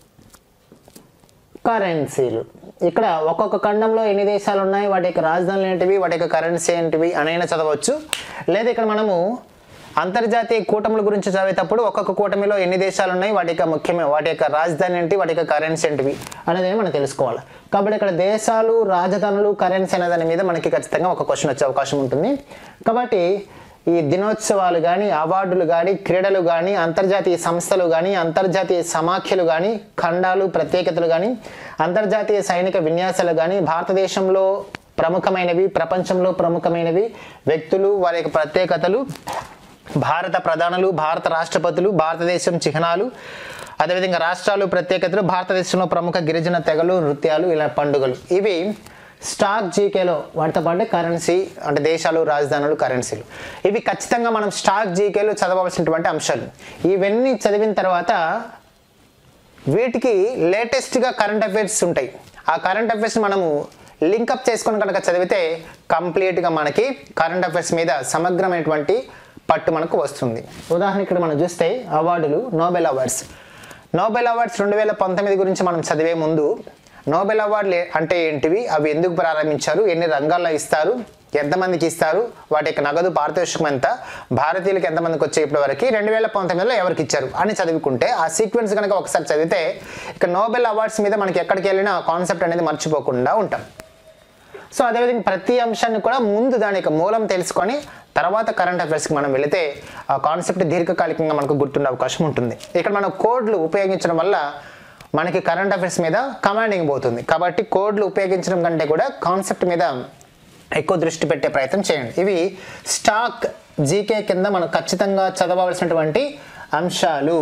కరెన్సీలు ఇక్కడ ఒక్కొక్క ఖండంలో ఎన్ని దేశాలు ఉన్నాయి వాటి యొక్క రాజధానులు ఏంటివి వాటి యొక్క కరెన్సీ ఏంటివి అనైనా చదవచ్చు లేదా ఇక్కడ మనము అంతర్జాతీయ కూటముల గురించి చదివేటప్పుడు ఒక్కొక్క కూటమిలో ఎన్ని దేశాలు ఉన్నాయి వాటి యొక్క ముఖ్యమైన వాటి యొక్క రాజధాని ఏంటి వాటి యొక్క కరెన్సీ ఏంటివి అనేది మనం తెలుసుకోవాలి కాబట్టి ఇక్కడ దేశాలు రాజధానులు కరెన్సీ అనే దాని మీద మనకి ఖచ్చితంగా ఒక క్వశ్చన్ వచ్చే అవకాశం ఉంటుంది కాబట్టి ఈ దినోత్సవాలు కానీ అవార్డులు కానీ క్రీడలు కానీ అంతర్జాతీయ సంస్థలు కానీ అంతర్జాతీయ సమాఖ్యలు కానీ ఖండాలు ప్రత్యేకతలు కానీ అంతర్జాతీయ సైనిక విన్యాసాలు కానీ భారతదేశంలో ప్రముఖమైనవి ప్రపంచంలో ప్రముఖమైనవి వ్యక్తులు వారి యొక్క ప్రత్యేకతలు భారత ప్రధానులు భారత రాష్ట్రపతులు భారతదేశం చిహ్నాలు అదేవిధంగా రాష్ట్రాలు ప్రత్యేకతలు భారతదేశంలో ప్రముఖ గిరిజన తెగలు నృత్యాలు ఇలా పండుగలు ఇవి స్టాక్ జీకేలో వాటితో పాటు కరెన్సీ అంటే దేశాలు రాజధానులు కరెన్సీలు ఇవి ఖచ్చితంగా మనం స్టాక్ జీకేలో చదవలసినటువంటి అంశాలు ఇవన్నీ చదివిన తర్వాత వీటికి లేటెస్ట్గా కరెంట్ అఫైర్స్ ఉంటాయి ఆ కరెంట్ అఫైర్స్ మనము లింకప్ చేసుకొని కనుక చదివితే కంప్లీట్గా మనకి కరెంట్ అఫైర్స్ మీద సమగ్రమైనటువంటి పట్టు మనకు వస్తుంది ఉదాహరణ ఇక్కడ మనం చూస్తే అవార్డులు నోబెల్ అవార్డ్స్ నోబెల్ అవార్డ్స్ రెండు వేల పంతొమ్మిది గురించి మనం చదివే ముందు నోబెల్ అవార్డులు అంటే ఏంటివి అవి ఎందుకు ప్రారంభించారు ఎన్ని రంగాల్లో ఇస్తారు ఎంతమందికి ఇస్తారు వాటి యొక్క నగదు పారితోషికం ఎంత భారతీయులకు ఎంతమందికి వచ్చే ఇప్పటి వరకు రెండు వేల పంతొమ్మిదిలో ఎవరికి ఇచ్చారు అని చదువుకుంటే ఆ సీక్వెన్స్ కనుక ఒకసారి చదివితే ఇక నోబెల్ అవార్డ్స్ మీద మనకి ఎక్కడికి వెళ్ళినా కాన్సెప్ట్ అనేది మర్చిపోకుండా ఉంటాం సో అదేవిధంగా ప్రతి అంశాన్ని కూడా ముందు దాని యొక్క మూలం తెలుసుకొని తర్వాత కరెంట్ అఫైర్స్కి మనం వెళితే ఆ కాన్సెప్ట్ దీర్ఘకాలికంగా మనకు గుర్తుండే అవకాశం ఉంటుంది ఇక్కడ మనం కోడ్లు ఉపయోగించడం వల్ల మనకి కరెంట్ అఫైర్స్ మీద కమాండింగ్ పోతుంది కాబట్టి కోడ్లు ఉపయోగించడం కంటే కూడా కాన్సెప్ట్ మీద ఎక్కువ దృష్టి పెట్టే ప్రయత్నం చేయండి ఇవి స్టాక్ జీకే కింద మనం ఖచ్చితంగా చదవవలసినటువంటి అంశాలు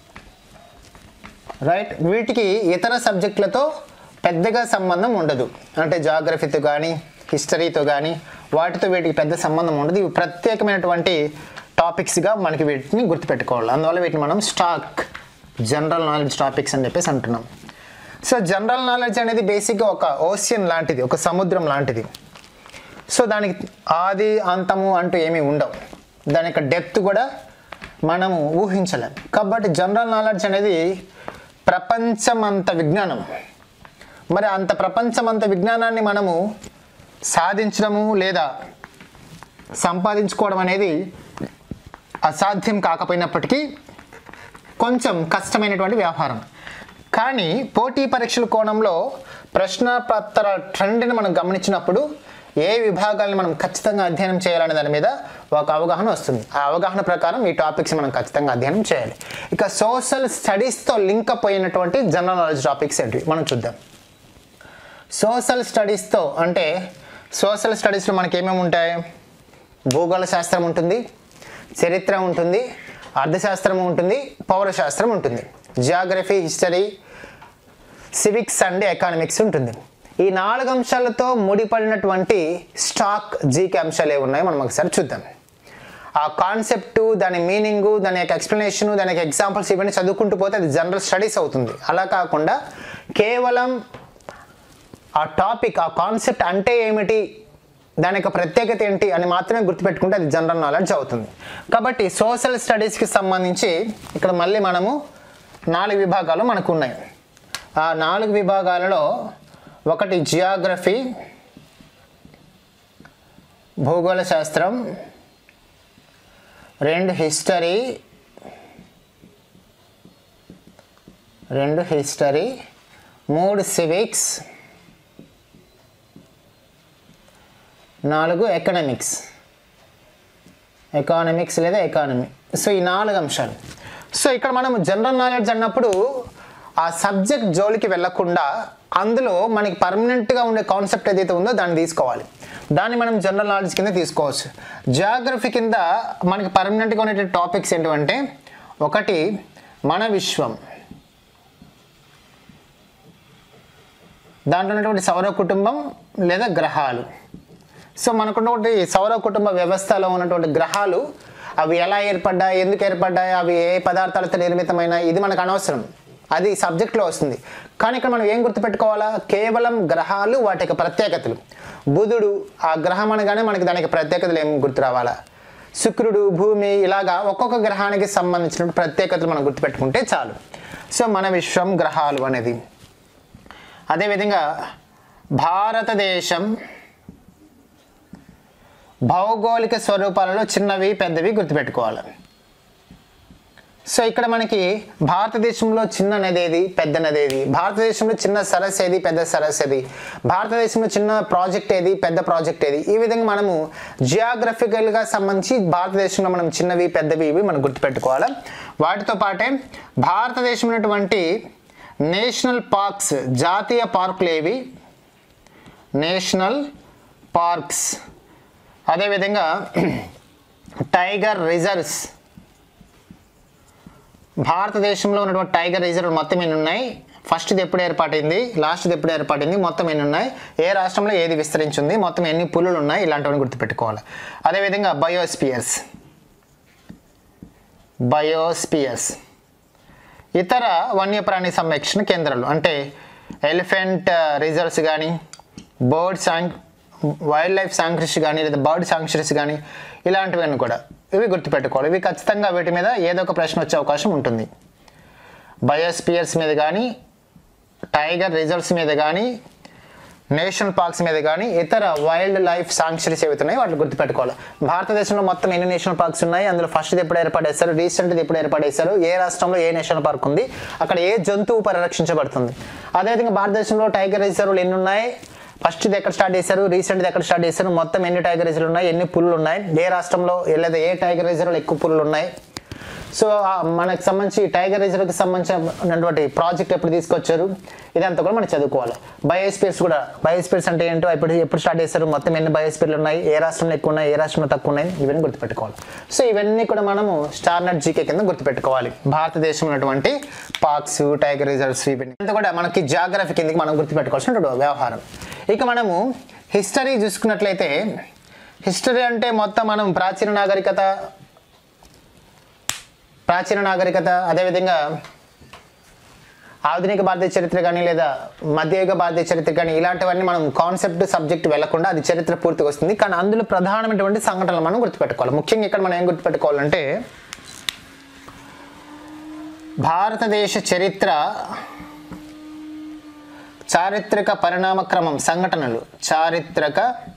రైట్ వీటికి ఇతర సబ్జెక్టులతో పెద్దగా సంబంధం ఉండదు అంటే జాగ్రఫీతో కానీ హిస్టరీతో కానీ వాటితో వీటికి పెద్ద సంబంధం ఉండదు ఇవి ప్రత్యేకమైనటువంటి టాపిక్స్గా మనకి వీటిని గుర్తుపెట్టుకోవాలి అందువల్ల వీటిని మనం స్టాక్ జనరల్ నాలెడ్జ్ టాపిక్స్ అని చెప్పేసి అంటున్నాం సో జనరల్ నాలెడ్జ్ అనేది బేసిక్గా ఒక ఓషియన్ లాంటిది ఒక సముద్రం లాంటిది సో దానికి ఆది అంతము అంటూ ఏమీ ఉండవు దాని యొక్క డెప్త్ కూడా మనము ఊహించలేం కాబట్టి జనరల్ నాలెడ్జ్ అనేది ప్రపంచమంత విజ్ఞానం మరి అంత ప్రపంచమంత విజ్ఞానాన్ని మనము సాధించడము లేదా సంపాదించుకోవడం అనేది అసాధ్యం కాకపోయినప్పటికీ కొంచెం కష్టమైనటువంటి వ్యవహారం కానీ పోటీ పరీక్షల కోణంలో ప్రశ్నపత్ర ట్రెండ్ని మనం గమనించినప్పుడు ఏ విభాగాలను మనం ఖచ్చితంగా అధ్యయనం చేయాలనే దాని మీద ఒక అవగాహన వస్తుంది ఆ అవగాహన ప్రకారం ఈ టాపిక్స్ మనం ఖచ్చితంగా అధ్యయనం చేయాలి ఇక సోషల్ స్టడీస్తో లింకప్ అయినటువంటి జనరల్ నాలెడ్జ్ టాపిక్స్ ఏంటి మనం చూద్దాం సోషల్ స్టడీస్తో అంటే సోషల్ స్టడీస్లో మనకి ఏమేమి ఉంటాయి భూగోళ శాస్త్రం ఉంటుంది చరిత్ర ఉంటుంది అర్థశాస్త్రం ఉంటుంది పౌరశాస్త్రం ఉంటుంది geography history civics and economics ఉంటుంది ఈ నాలుగు అంశాలతో ముడిపడినటువంటి స్టాక్ జీకే అంశాలు ఏవి ఉన్నాయో మనం ఒకసారి చూద్దాం ఆ కాన్సెప్ట్ దాని మీనింగు దాని యొక్క ఎక్స్ప్లెనేషన్ దాని యొక్క ఎగ్జాంపుల్స్ ఇవన్నీ చదువుకుంటూ పోతే అది జనరల్ స్టడీస్ అవుతుంది అలా కాకుండా కేవలం ఆ టాపిక్ ఆ కాన్సెప్ట్ అంటే ఏమిటి దాని యొక్క ప్రత్యేకత ఏంటి అని మాత్రమే గుర్తుపెట్టుకుంటే అది జనరల్ నాలెడ్జ్ అవుతుంది కాబట్టి సోషల్ స్టడీస్కి సంబంధించి ఇక్కడ మళ్ళీ మనము నాలుగు విభాగాలు మనకు ఉన్నాయి ఆ నాలుగు విభాగాలలో ఒకటి జియోగ్రఫీ భూగోళ శాస్త్రం రెండు హిస్టరీ రెండు హిస్టరీ మూడు సివిక్స్ నాలుగు ఎకనామిక్స్ ఎకానమిక్స్ లేదా ఎకానమీ సో ఈ నాలుగు అంశాలు సో ఇక్కడ మనం జనరల్ నాలెడ్జ్ అన్నప్పుడు ఆ సబ్జెక్ట్ జోలికి వెళ్ళకుండా అందులో మనకి పర్మనెంట్గా ఉండే కాన్సెప్ట్ ఏదైతే ఉందో దాన్ని తీసుకోవాలి దాన్ని మనం జనరల్ నాలెడ్జ్ కింద తీసుకోవచ్చు జియోగ్రఫీ కింద మనకి పర్మనెంట్గా ఉండే టాపిక్స్ ఏంటంటే ఒకటి మన విశ్వం దాంట్లో ఉన్నటువంటి సౌర కుటుంబం లేదా గ్రహాలు సో మనకున్నటువంటి సౌర కుటుంబ వ్యవస్థలో ఉన్నటువంటి గ్రహాలు అవి ఎలా ఏర్పడ్డాయి ఎందుకు ఏర్పడ్డాయి అవి ఏ పదార్థాలతో నిర్మితమైన ఇది మనకు అనవసరం అది సబ్జెక్ట్లో వస్తుంది కానీ ఇక్కడ మనం ఏం గుర్తుపెట్టుకోవాలా కేవలం గ్రహాలు వాటి యొక్క ప్రత్యేకతలు బుధుడు ఆ గ్రహం అనగానే మనకి దానికి ప్రత్యేకతలు ఏం గుర్తు రావాలా శుక్రుడు భూమి ఇలాగా ఒక్కొక్క గ్రహానికి సంబంధించిన ప్రత్యేకతలు మనం గుర్తుపెట్టుకుంటే చాలు సో మన విశ్వం గ్రహాలు అనేది అదేవిధంగా భారతదేశం భౌగోళిక స్వరూపాలలో చిన్నవి పెద్దవి గుర్తుపెట్టుకోవాలి సో ఇక్కడ మనకి భారతదేశంలో చిన్న నది ఏది పెద్ద నది ఏది భారతదేశంలో చిన్న సరస్సు ఏది పెద్ద సరస్సు ఏది భారతదేశంలో చిన్న ప్రాజెక్ట్ ఏది పెద్ద ప్రాజెక్ట్ ఏది ఈ విధంగా మనము జియోగ్రఫికల్గా సంబంధించి భారతదేశంలో మనం చిన్నవి పెద్దవి ఇవి మనం గుర్తుపెట్టుకోవాలి వాటితో పాటే భారతదేశంలో ఉన్నటువంటి నేషనల్ పార్క్స్ జాతీయ పార్కులు ఏవి నేషనల్ పార్క్స్ అదేవిధంగా టైగర్ రిజర్వ్స్ భారతదేశంలో ఉన్నటువంటి టైగర్ రిజర్వ్ మొత్తం ఎన్ని ఉన్నాయి ఫస్ట్ది ఎప్పుడు ఏర్పాటైంది లాస్ట్ది ఎప్పుడు ఏర్పాటైంది మొత్తం ఎన్ని ఉన్నాయి ఏ రాష్ట్రంలో ఏది విస్తరించింది మొత్తం ఎన్ని పులులు ఉన్నాయి ఇలాంటివన్నీ గుర్తుపెట్టుకోవాలి అదేవిధంగా బయోస్పియర్స్ బయోస్పియర్స్ ఇతర వన్యప్రాణి సంరక్షణ కేంద్రాలు అంటే ఎలిఫెంట్ రిజర్వ్స్ కానీ బర్డ్ సాంక్ వైల్డ్ లైఫ్ సాంక్చురీస్ కానీ లేదా బర్డ్ సాంక్చురీస్ కానీ ఇలాంటివన్నీ కూడా ఇవి గుర్తుపెట్టుకోవాలి ఇవి ఖచ్చితంగా వీటి మీద ఏదో ఒక ప్రశ్న వచ్చే అవకాశం ఉంటుంది బయోస్పియర్స్ మీద కానీ టైగర్ రిజర్వ్స్ మీద కానీ నేషనల్ పార్క్స్ మీద కానీ ఇతర వైల్డ్ లైఫ్ సాంక్చురీస్ ఏవైతే ఉన్నాయో వాటిని గుర్తుపెట్టుకోవాలి భారతదేశంలో మొత్తం ఎన్ని నేషనల్ పార్క్స్ ఉన్నాయి అందులో ఫస్ట్ది ఎప్పుడు ఏర్పడేస్తారు రీసెంట్ది ఎప్పుడు ఏర్పడేస్తారు ఏ రాష్ట్రంలో ఏ నేషనల్ పార్క్ ఉంది అక్కడ ఏ జంతువు పరిరక్షించబడుతుంది అదేవిధంగా భారతదేశంలో టైగర్ రిజర్వ్లు ఎన్ని ఉన్నాయి ఫస్ట్ది ఎక్కడ స్టార్ట్ చేశారు రీసెంట్ది ఎక్కడ స్టార్ట్ చేశారు మొత్తం ఎన్ని టైగర్ రిజర్వ్లు ఉన్నాయి ఎన్ని పుల్లు ఉన్నాయి ఏ రాష్ట్రంలో లేదా ఏ టైగర్ రిజర్వ్లో ఎక్కువ పుల్లు ఉన్నాయి సో ఆ మనకు సంబంధించి టైగర్ రిజర్వ్కి సంబంధించినటువంటి ప్రాజెక్ట్ ఎప్పుడు తీసుకొచ్చారు ఇదంతా కూడా మనం చదువుకోవాలి బయోస్పేస్ కూడా బయోస్పేస్ అంటే ఏంటో ఎప్పుడు ఎప్పుడు స్టార్ట్ చేశారు మొత్తం ఎన్ని బయోస్పేర్లు ఉన్నాయి ఏ రాష్ట్రంలో ఎక్కువ ఉన్నాయి ఏ రాష్ట్రంలో తక్కువ ఉన్నాయి ఇవన్నీ గుర్తుపెట్టుకోవాలి సో ఇవన్నీ కూడా మనము స్టార్ నట్ జీకే కింద గుర్తుపెట్టుకోవాలి భారతదేశంలో ఉన్నటువంటి పార్క్స్ టైగర్ రిజర్వ్స్ ఇవన్నీ అంతా కూడా మనకి జాగ్రఫీ కిందకి మనం గుర్తుపెట్టుకోవాల్సిన వ్యవహారం ఇక మనము హిస్టరీ చూసుకున్నట్లయితే హిస్టరీ అంటే మొత్తం మనం ప్రాచీన నాగరికత ప్రాచీన నాగరికత అదేవిధంగా ఆధునిక భారతీయ చరిత్ర కానీ లేదా మధ్యయుగ భారతీయ చరిత్ర కానీ ఇలాంటివన్నీ మనం కాన్సెప్ట్ సబ్జెక్ట్ వెళ్లకుండా అది చరిత్ర పూర్తిగా వస్తుంది కానీ అందులో ప్రధానమైనటువంటి సంఘటనలు మనం గుర్తుపెట్టుకోవాలి ముఖ్యంగా ఇక్కడ మనం ఏం గుర్తుపెట్టుకోవాలంటే భారతదేశ చరిత్ర చారిత్రక పరిణామ క్రమం సంఘటనలు చారిత్రక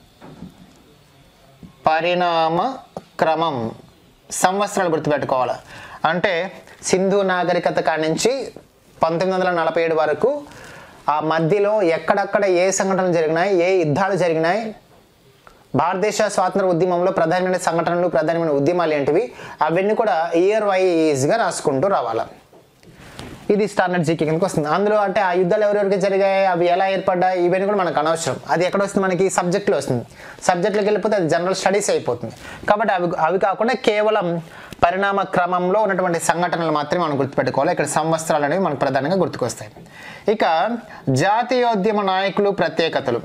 పరిణామ క్రమం సంవత్సరాలు గుర్తుపెట్టుకోవాలి అంటే సింధు నాగరికత కాడి నుంచి పంతొమ్మిది వందల నలభై ఏడు వరకు ఆ మధ్యలో ఎక్కడెక్కడ ఏ సంఘటనలు జరిగినాయి ఏ యుద్ధాలు జరిగినాయి భారతదేశ స్వాతంత్ర ఉద్యమంలో ప్రధానమైన సంఘటనలు ప్రధానమైన ఉద్యమాలు ఏంటివి అవన్నీ కూడా ఇయర్ వైజ్గా రాసుకుంటూ రావాలి ఇది స్టాండర్డ్ జీకే కిందకి వస్తుంది అందులో అంటే ఆ యుద్ధాలు ఎవరెవరికి జరిగాయి అవి ఎలా ఏర్పడ్డాయి ఇవన్నీ కూడా మనకు అనవసరం అది ఎక్కడ వస్తుంది మనకి సబ్జెక్ట్లో వస్తుంది సబ్జెక్ట్లోకి వెళ్ళిపోతే అది జనరల్ స్టడీస్ అయిపోతుంది కాబట్టి అవి అవి కాకుండా కేవలం పరిణామ క్రమంలో ఉన్నటువంటి సంఘటనలు మాత్రమే మనం గుర్తుపెట్టుకోవాలి ఇక్కడ సంవత్సరాలు అనేవి మనకు ప్రధానంగా గుర్తుకొస్తాయి ఇక జాతీయోద్యమ నాయకులు ప్రత్యేకతలు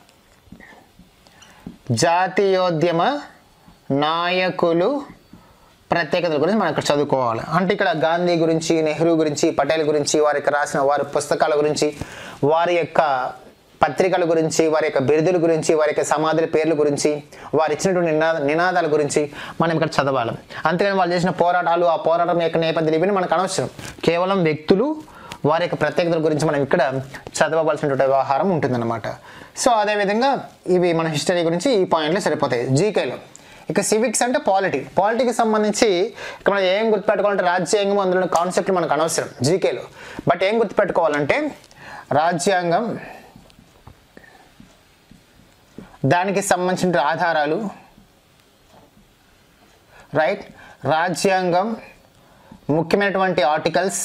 జాతీయోద్యమ నాయకులు ప్రత్యేకతల గురించి మనం ఇక్కడ చదువుకోవాలి అంటే ఇక్కడ గాంధీ గురించి నెహ్రూ గురించి పటేల్ గురించి వారి యొక్క రాసిన వారి పుస్తకాల గురించి వారి యొక్క పత్రికల గురించి వారి యొక్క బిరుదుల గురించి వారి యొక్క సమాధుల పేర్ల గురించి వారు ఇచ్చినటువంటి నినాద నినాదాల గురించి మనం ఇక్కడ చదవాలి అంతేగాని వాళ్ళు చేసిన పోరాటాలు ఆ పోరాటం యొక్క నేపథ్యాలు ఇవన్నీ మనకు అనవసరం కేవలం వ్యక్తులు వారి యొక్క ప్రత్యేకతల గురించి మనం ఇక్కడ చదవవలసినటువంటి వ్యవహారం ఉంటుందన్నమాట సో అదేవిధంగా ఇవి మన హిస్టరీ గురించి ఈ పాయింట్లు సరిపోతాయి జీకేలో ఇక సివిక్స్ అంటే పాలిటీ పాలిటీకి సంబంధించి ఇక్కడ మనం ఏం గుర్తుపెట్టుకోవాలంటే రాజ్యాంగం అందులో కాన్సెప్ట్ మనకు అనవసరం జీకేలో బట్ ఏం గుర్తుపెట్టుకోవాలంటే రాజ్యాంగం దానికి సంబంధించిన ఆధారాలు రైట్ రాజ్యాంగం ముఖ్యమైనటువంటి ఆర్టికల్స్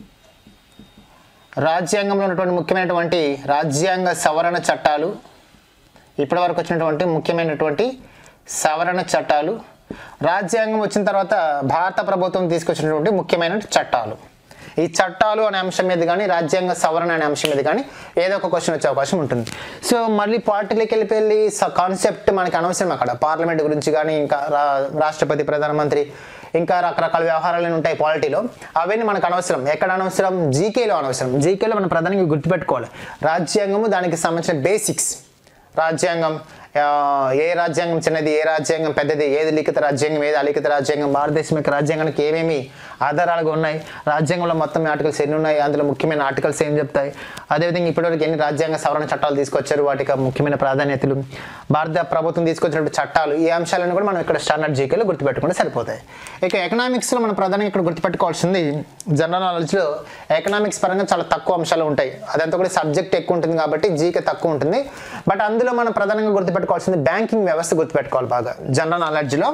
రాజ్యాంగంలో ఉన్నటువంటి ముఖ్యమైనటువంటి రాజ్యాంగ సవరణ చట్టాలు ఇప్పటివరకు వచ్చినటువంటి ముఖ్యమైనటువంటి సవరణ చట్టాలు రాజ్యాంగం వచ్చిన తర్వాత భారత ప్రభుత్వం తీసుకొచ్చినటువంటి ముఖ్యమైన చట్టాలు ఈ చట్టాలు అనే అంశం మీద కానీ రాజ్యాంగ సవరణ అనే అంశం మీద కానీ ఏదో ఒక క్వశ్చన్ వచ్చే అవకాశం ఉంటుంది సో మళ్ళీ పార్టీలోకి వెళ్ళిపోయి కాన్సెప్ట్ మనకి అనవసరం అక్కడ పార్లమెంట్ గురించి కానీ ఇంకా రా- రాష్ట్రపతి ప్రధానమంత్రి ఇంకా రకరకాల వ్యవహారాలు ఉంటాయి పాలిటీలో అవన్నీ మనకు అనవసరం ఎక్కడ అనవసరం జీకేలో అనవసరం జీకేలో మనం ప్రధానంగా గుర్తుపెట్టుకోవాలి రాజ్యాంగము దానికి సంబంధించిన బేసిక్స్ రాజ్యాంగం ఆ, ఏ రాజ్యాంగం చిన్నది ఏ రాజ్యాంగం పెద్దది ఏది లిఖిత రాజ్యాంగం ఏది అలిఖిత రాజ్యాంగం భారతదేశం యొక్క రాజ్యాంగానికి ఏమేమి ఆధారాలుగా ఉన్నాయి రాజ్యాంగంలో మొత్తం ఆర్టికల్స్ ఎన్ని ఉన్నాయి అందులో ముఖ్యమైన ఆర్టికల్స్ ఏం చెప్తాయి అదేవిధంగా ఇప్పటివరకు ఎన్ని రాజ్యాంగ సవరణ చట్టాలు తీసుకొచ్చారు వాటికి ముఖ్యమైన ప్రాధాన్యతలు భారత ప్రభుత్వం తీసుకొచ్చినటువంటి చట్టాలు ఈ అంశాలను కూడా మనం ఇక్కడ స్టాండర్డ్ జీకేలో గుర్తుపెట్టుకుంటే సరిపోతాయి ఇక ఎకనామిక్స్లో మనం ప్రధానంగా ఇక్కడ గుర్తుపెట్టుకోవాల్సింది జనరల్ నాలెడ్జ్లో ఎకనామిక్స్ పరంగా చాలా తక్కువ అంశాలు ఉంటాయి అదంతా కూడా సబ్జెక్ట్ ఎక్కువ ఉంటుంది కాబట్టి జీకే తక్కువ ఉంటుంది బట్ అందులో మనం ప్రధానంగా గుర్తుపెట్టుకోవాల్సింది బ్యాంకింగ్ వ్యవస్థ గుర్తుపెట్టుకోవాలి బాగా జనరల్ నాలెడ్జ్లో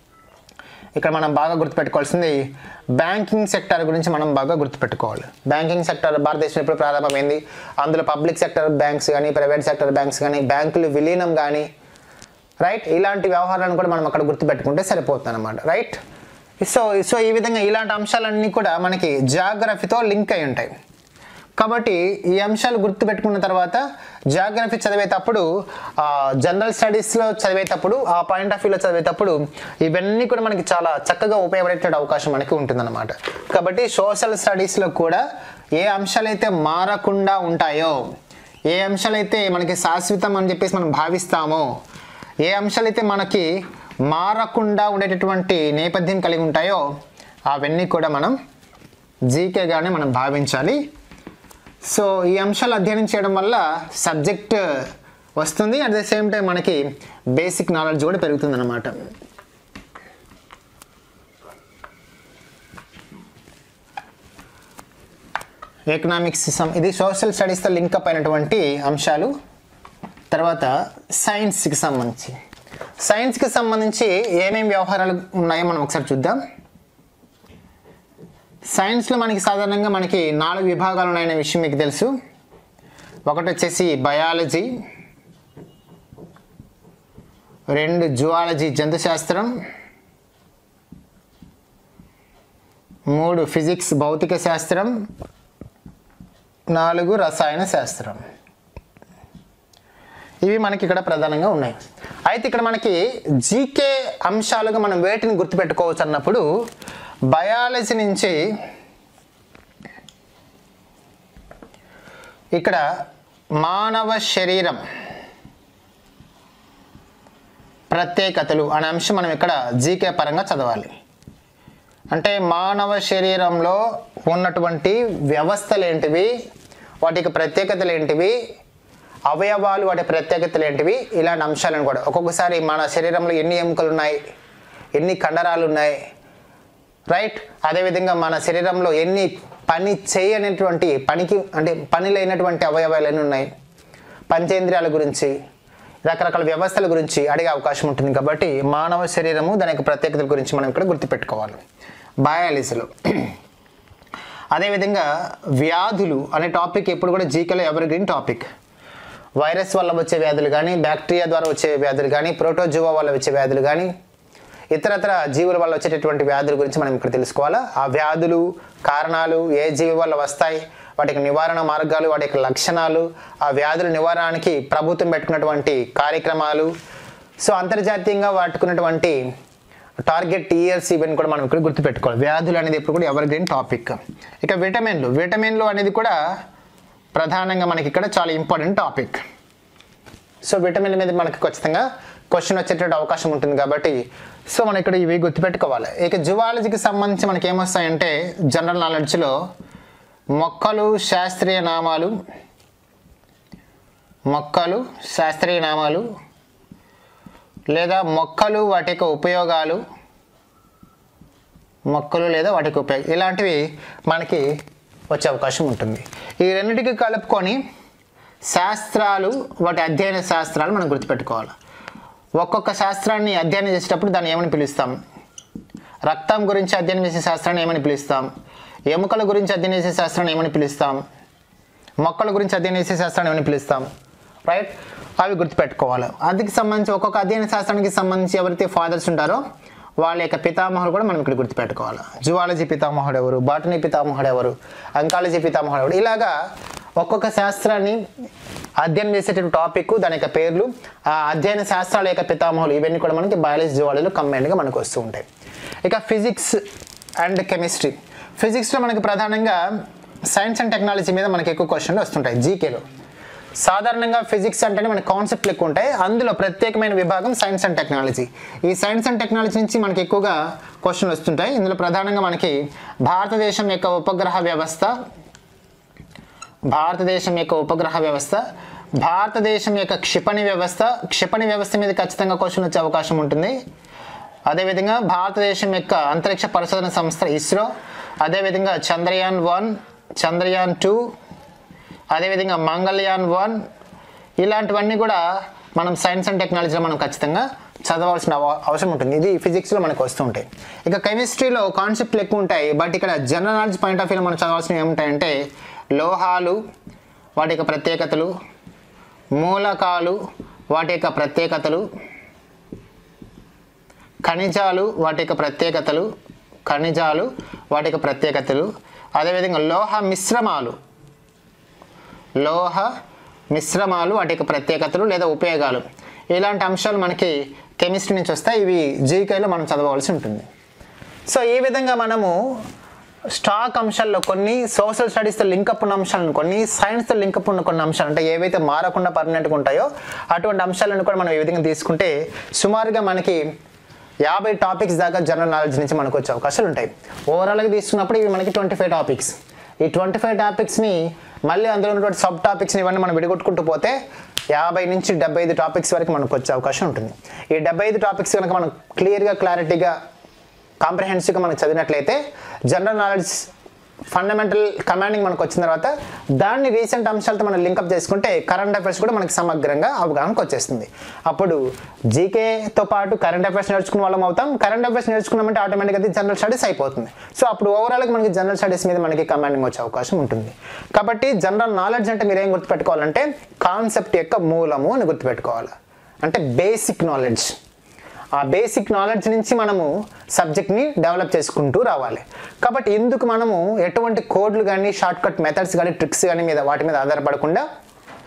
ఇక్కడ మనం బాగా గుర్తుపెట్టుకోవాల్సింది బ్యాంకింగ్ సెక్టర్ గురించి మనం బాగా గుర్తుపెట్టుకోవాలి బ్యాంకింగ్ సెక్టర్ భారతదేశంలో ఎప్పుడు ప్రారంభమైంది అందులో పబ్లిక్ సెక్టర్ బ్యాంక్స్ కానీ ప్రైవేట్ సెక్టర్ బ్యాంక్స్ కానీ బ్యాంకులు విలీనం కానీ రైట్ ఇలాంటి వ్యవహారాలను కూడా మనం అక్కడ గుర్తుపెట్టుకుంటే సరిపోతుంది అనమాట రైట్ సో సో ఈ విధంగా ఇలాంటి అంశాలన్నీ కూడా మనకి జాగ్రఫీతో లింక్ అయి ఉంటాయి కాబట్టి ఈ అంశాలు గుర్తుపెట్టుకున్న తర్వాత జాగ్రఫీ చదివేటప్పుడు ఆ, జనరల్ స్టడీస్లో చదివేటప్పుడు ఆ పాయింట్ ఆఫ్ వ్యూలో చదివేటప్పుడు ఇవన్నీ కూడా మనకి చాలా చక్కగా ఉపయోగపడే అవకాశం మనకి ఉంటుందన్నమాట కాబట్టి సోషల్ స్టడీస్లో కూడా ఏ అంశాలైతే మారకుండా ఉంటాయో ఏ అంశాలైతే మనకి శాశ్వతం అని చెప్పేసి మనం భావిస్తామో ఏ అంశాలైతే మనకి మారకుండా ఉండేటటువంటి నేపథ్యం కలిగి ఉంటాయో అవన్నీ కూడా మనం జీకేగానే మనం భావించాలి సో ఈ అంశాలు అధ్యయనం చేయడం వల్ల సబ్జెక్ట్ వస్తుంది అట్ ద సేమ్ టైం మనకి బేసిక్ నాలెడ్జ్ కూడా పెరుగుతుంది అనమాట ఎకనామిక్స్ సం- ఇది సోషల్ స్టడీస్తో లింకప్ అయినటువంటి అంశాలు తర్వాత సైన్స్కి సంబంధించి సైన్స్కి సంబంధించి ఏమేమి వ్యవహారాలు ఉన్నాయో మనం ఒకసారి చూద్దాం సైన్స్లో మనకి సాధారణంగా మనకి నాలుగు విభాగాలు ఉన్నాయనే విషయం మీకు తెలుసు ఒకటి వచ్చేసి బయాలజీ రెండు జువాలజీ జంతుశాస్త్రం మూడు ఫిజిక్స్ భౌతిక శాస్త్రం నాలుగు రసాయన శాస్త్రం ఇవి మనకి ఇక్కడ ప్రధానంగా ఉన్నాయి అయితే ఇక్కడ మనకి జీకే అంశాలుగా మనం వేటిని గుర్తుపెట్టుకోవచ్చు అన్నప్పుడు బయాలజీ నుంచి ఇక్కడ మానవ శరీరం ప్రత్యేకతలు అనే అంశం మనం ఇక్కడ జీకే పరంగా చదవాలి అంటే మానవ శరీరంలో ఉన్నటువంటి వ్యవస్థలు ఏంటివి వాటికి ప్రత్యేకతలు ఏంటివి అవయవాలు వాటి ప్రత్యేకతలు ఏంటివి ఇలాంటి అంశాలను కూడా ఒక్కొక్కసారి మన శరీరంలో ఎన్ని ఎముకలు ఉన్నాయి ఎన్ని కండరాలు ఉన్నాయి రైట్ అదేవిధంగా మన శరీరంలో ఎన్ని పని చేయనటువంటి పనికి అంటే పని లేనటువంటి అవయవాలు ఎన్ని ఉన్నాయి పంచేంద్రియాల గురించి రకరకాల వ్యవస్థల గురించి అడిగే అవకాశం ఉంటుంది కాబట్టి మానవ శరీరము దాని యొక్క ప్రత్యేకతల గురించి మనం ఇక్కడ గుర్తుపెట్టుకోవాలి బయాలజీలో అదేవిధంగా వ్యాధులు అనే టాపిక్ ఎప్పుడు కూడా జీకేలో ఎవర్ గ్రీన్ టాపిక్ వైరస్ వల్ల వచ్చే వ్యాధులు కానీ బ్యాక్టీరియా ద్వారా వచ్చే వ్యాధులు కానీ ప్రోటోజువా వల్ల వచ్చే వ్యాధులు కానీ ఇతరత్ర జీవుల వల్ల వచ్చేటటువంటి వ్యాధుల గురించి మనం ఇక్కడ తెలుసుకోవాలా ఆ వ్యాధులు కారణాలు ఏ జీవి వల్ల వస్తాయి వాటికి నివారణ మార్గాలు వాటి యొక్క లక్షణాలు ఆ వ్యాధుల నివారణకి ప్రభుత్వం పెట్టుకున్నటువంటి కార్యక్రమాలు సో అంతర్జాతీయంగా వాటుకున్నటువంటి టార్గెట్ ఇయర్స్ ఇవన్నీ కూడా మనం ఇక్కడ గుర్తుపెట్టుకోవాలి వ్యాధులు అనేది ఇప్పుడు కూడా ఎవర్ గ్రీన్ టాపిక్ ఇక విటమిన్లు విటమిన్లు అనేది కూడా ప్రధానంగా మనకి ఇక్కడ చాలా ఇంపార్టెంట్ టాపిక్ సో విటమిన్ల మీద మనకి ఖచ్చితంగా క్వశ్చన్ వచ్చేటువంటి అవకాశం ఉంటుంది కాబట్టి సో మనం ఇక్కడ ఇవి గుర్తుపెట్టుకోవాలి ఇక జువాలజీకి సంబంధించి మనకి ఏమొస్తాయంటే జనరల్ నాలెడ్జ్లో మొక్కలు శాస్త్రీయ నామాలు మొక్కలు శాస్త్రీయ నామాలు లేదా మొక్కలు వాటి యొక్క ఉపయోగాలు మొక్కలు లేదా వాటి యొక్క ఉపయోగం ఇలాంటివి మనకి వచ్చే అవకాశం ఉంటుంది ఈ రెండింటికి కలుపుకొని శాస్త్రాలు వాటి అధ్యయన శాస్త్రాలు మనం గుర్తుపెట్టుకోవాలి ఒక్కొక్క శాస్త్రాన్ని అధ్యయనం చేసేటప్పుడు దాన్ని ఏమని పిలుస్తాం రక్తం గురించి అధ్యయనం చేసే శాస్త్రాన్ని ఏమని పిలుస్తాం ఎముకల గురించి అధ్యయనం చేసే శాస్త్రాన్ని ఏమని పిలుస్తాం మొక్కల గురించి అధ్యయనం చేసే శాస్త్రాన్ని ఏమని పిలుస్తాం రైట్ అవి గుర్తుపెట్టుకోవాలి అందుకు సంబంధించి ఒక్కొక్క అధ్యయన శాస్త్రానికి సంబంధించి ఎవరైతే ఫాదర్స్ ఉంటారో వాళ్ళ యొక్క పితామహుడు కూడా మనం ఇక్కడ గుర్తుపెట్టుకోవాలి జువాలజీ పితామహుడు ఎవరు బాటనీ పితామహుడు ఎవరు అంకాలజీ పితామహుడు ఎవరు ఇలాగా ఒక్కొక్క శాస్త్రాన్ని అధ్యయనం చేసేటువంటి టాపిక్ దాని యొక్క పేర్లు ఆ అధ్యయన శాస్త్రాల యొక్క పితామహులు ఇవన్నీ కూడా మనకి బయాలజీ జువాలజీలో కంబైన్డ్గా మనకు వస్తూ ఉంటాయి ఇక ఫిజిక్స్ అండ్ కెమిస్ట్రీ ఫిజిక్స్లో మనకి ప్రధానంగా సైన్స్ అండ్ టెక్నాలజీ మీద మనకి ఎక్కువ క్వశ్చన్లు వస్తుంటాయి జీకేలో సాధారణంగా ఫిజిక్స్ అంటేనే మనకి కాన్సెప్ట్లు ఎక్కువ ఉంటాయి అందులో ప్రత్యేకమైన విభాగం సైన్స్ అండ్ టెక్నాలజీ ఈ సైన్స్ అండ్ టెక్నాలజీ నుంచి మనకి ఎక్కువగా క్వశ్చన్లు వస్తుంటాయి ఇందులో ప్రధానంగా మనకి భారతదేశం యొక్క ఉపగ్రహ వ్యవస్థ భారతదేశం యొక్క ఉపగ్రహ వ్యవస్థ భారతదేశం యొక్క క్షిపణి వ్యవస్థ క్షిపణి వ్యవస్థ మీద ఖచ్చితంగా క్వశ్చన్ వచ్చే అవకాశం ఉంటుంది అదేవిధంగా భారతదేశం యొక్క అంతరిక్ష పరిశోధన సంస్థ ఇస్రో అదేవిధంగా చంద్రయాన్ వన్ చంద్రయాన్ టూ అదేవిధంగా మంగళయాన్ వన్ ఇలాంటివన్నీ కూడా మనం సైన్స్ అండ్ టెక్నాలజీలో మనం ఖచ్చితంగా చదవాల్సిన అవ- అవసరం ఉంటుంది ఇది ఫిజిక్స్లో మనకు వస్తూ ఉంటాయి ఇక కెమిస్ట్రీలో కాన్సెప్ట్లు ఎక్కువ ఉంటాయి బట్ ఇక్కడ జనరల్ నాలెడ్జ్ పాయింట్ ఆఫ్ వ్యూలో మనం చదవాల్సినవి ఏముంటాయంటే లోహాలు వాటి యొక్క ప్రత్యేకతలు మూలకాలు వాటి యొక్క ప్రత్యేకతలు ఖనిజాలు వాటి యొక్క ప్రత్యేకతలు ఖనిజాలు వాటి యొక్క ప్రత్యేకతలు అదేవిధంగా లోహ మిశ్రమాలు లోహ మిశ్రమాలు వాటి యొక్క ప్రత్యేకతలు లేదా ఉపయోగాలు ఇలాంటి అంశాలు మనకి కెమిస్ట్రీ నుంచి వస్తాయి ఇవి జీకేలో మనం చదవవలసి ఉంటుంది సో ఈ విధంగా మనము స్టాక్ అంశాల్లో కొన్ని సోషల్ స్టడీస్తో లింకప్ ఉన్న అంశాలను కొన్ని సైన్స్తో లింకప్ ఉన్న కొన్ని అంశాలు అంటే ఏవైతే మారకుండా పర్మనెంట్గా ఉంటాయో అటువంటి అంశాలను కూడా మనం ఈ విధంగా తీసుకుంటే సుమారుగా మనకి యాభై టాపిక్స్ దాకా జనరల్ నాలెడ్జ్ నుంచి మనకు వచ్చే అవకాశాలు ఉంటాయి ఓవరాల్గా తీసుకున్నప్పుడు ఇవి మనకి ట్వంటీ ఫైవ్ టాపిక్స్ ఈ ట్వంటీ ఫైవ్ టాపిక్స్ని మళ్ళీ అందులో ఉన్నటువంటి సబ్ టాపిక్స్ని ఇవన్నీ మనం విడగొట్టుకుంటూ పోతే యాభై నుంచి డెబ్బై ఐదు టాపిక్స్ వరకు మనకు వచ్చే అవకాశం ఉంటుంది ఈ డెబ్బై ఐదు టాపిక్స్ కనుక మనం క్లియర్గా క్లారిటీగా కాంప్రహెన్సివ్గా మనం చదివినట్లయితే జనరల్ నాలెడ్జ్ ఫండమెంటల్ కమాండింగ్ మనకు వచ్చిన తర్వాత దాన్ని రీసెంట్ అంశాలతో మనం లింకప్ చేసుకుంటే కరెంట్ అఫైర్స్ కూడా మనకి సమగ్రంగా అవగాహనకు వచ్చేస్తుంది అప్పుడు జీకేతో పాటు కరెంట్ అఫైర్స్ నేర్చుకున్న వాళ్ళం అవుతాం కరెంట్ అఫైర్స్ నేర్చుకున్నామంటే ఆటోమేటిక్గా అది జనరల్ స్టడీస్ అయిపోతుంది సో అప్పుడు ఓవరాల్గా మనకి జనరల్ స్టడీస్ మీద మనకి కమాండింగ్ వచ్చే అవకాశం ఉంటుంది కాబట్టి జనరల్ నాలెడ్జ్ అంటే మీరు ఏం గుర్తుపెట్టుకోవాలంటే కాన్సెప్ట్ యొక్క మూలము అని గుర్తుపెట్టుకోవాలి అంటే బేసిక్ నాలెడ్జ్ ఆ బేసిక్ నాలెడ్జ్ నుంచి మనము సబ్జెక్ట్ని డెవలప్ చేసుకుంటూ రావాలి కాబట్టి ఇందుకు మనము ఎటువంటి కోడ్లు కానీ షార్ట్ కట్ మెథడ్స్ కానీ ట్రిక్స్ కానీ మీద వాటి మీద ఆధారపడకుండా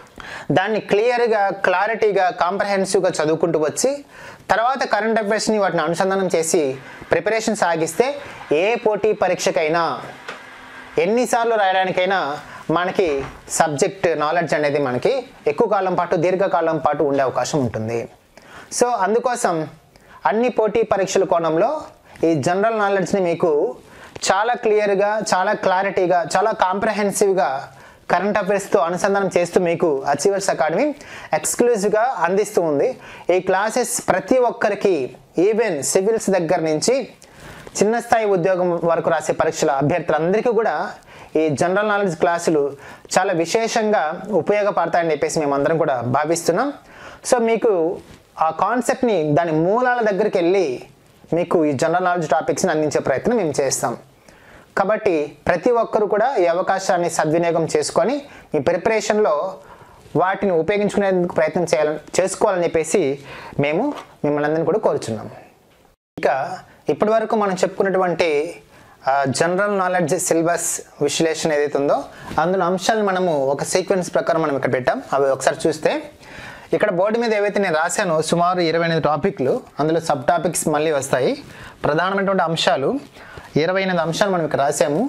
దాన్ని క్లియర్గా క్లారిటీగా కాంప్రహెన్సివ్గా చదువుకుంటూ వచ్చి తర్వాత కరెంట్ అఫైర్స్ని వాటిని అనుసంధానం చేసి ప్రిపరేషన్ సాగిస్తే ఏ పోటీ పరీక్షకైనా ఎన్నిసార్లు రాయడానికైనా మనకి సబ్జెక్ట్ నాలెడ్జ్ అనేది మనకి ఎక్కువ కాలం పాటు దీర్ఘకాలం పాటు ఉండే అవకాశం ఉంటుంది సో అందుకోసం అన్ని పోటీ పరీక్షల కోణంలో ఈ జనరల్ నాలెడ్జ్ని మీకు చాలా క్లియర్గా చాలా క్లారిటీగా చాలా కాంప్రహెన్సివ్గా కరెంట్ అఫైర్స్తో అనుసంధానం చేస్తూ మీకు అచీవర్స్ అకాడమీ ఎక్స్క్లూజివ్గా అందిస్తూ ఉంది ఈ క్లాసెస్ ప్రతి ఒక్కరికి ఈవెన్ సివిల్స్ దగ్గర నుంచి చిన్న స్థాయి ఉద్యోగం వరకు రాసే పరీక్షల అభ్యర్థులందరికీ కూడా ఈ జనరల్ నాలెడ్జ్ క్లాసులు చాలా విశేషంగా ఉపయోగపడతాయని చెప్పేసి మేమందరం కూడా భావిస్తున్నాం సో మీకు ఆ కాన్సెప్ట్ని దాని మూలాల దగ్గరికి వెళ్ళి మీకు ఈ జనరల్ నాలెడ్జ్ టాపిక్స్ని అందించే ప్రయత్నం మేము చేస్తాం కాబట్టి ప్రతి ఒక్కరు కూడా ఈ అవకాశాన్ని సద్వినియోగం చేసుకొని మీ ప్రిపరేషన్లో వాటిని ఉపయోగించుకునేందుకు ప్రయత్నం చేయాలని చేసుకోవాలని చెప్పేసి మేము మిమ్మల్ని అందరినీ కూడా కోరుచున్నాం ఇక ఇప్పటి వరకు మనం చెప్పుకున్నటువంటి ఆ, జనరల్ నాలెడ్జ్ సిలబస్ విశ్లేషణ ఏదైతే ఉందో అందులో అంశాలు మనము ఒక సీక్వెన్స్ ప్రకారం మనం ఇక్కడ పెట్టాం అవి ఒకసారి చూస్తే ఇక్కడ బోర్డు మీద ఏవైతే నేను రాశానో సుమారు ఇరవై ఎనిమిది టాపిక్లు అందులో సబ్ టాపిక్స్ మళ్ళీ వస్తాయి ప్రధానమైనటువంటి అంశాలు ఇరవై ఎనిమిది అంశాలు మనం ఇక్కడ రాసాము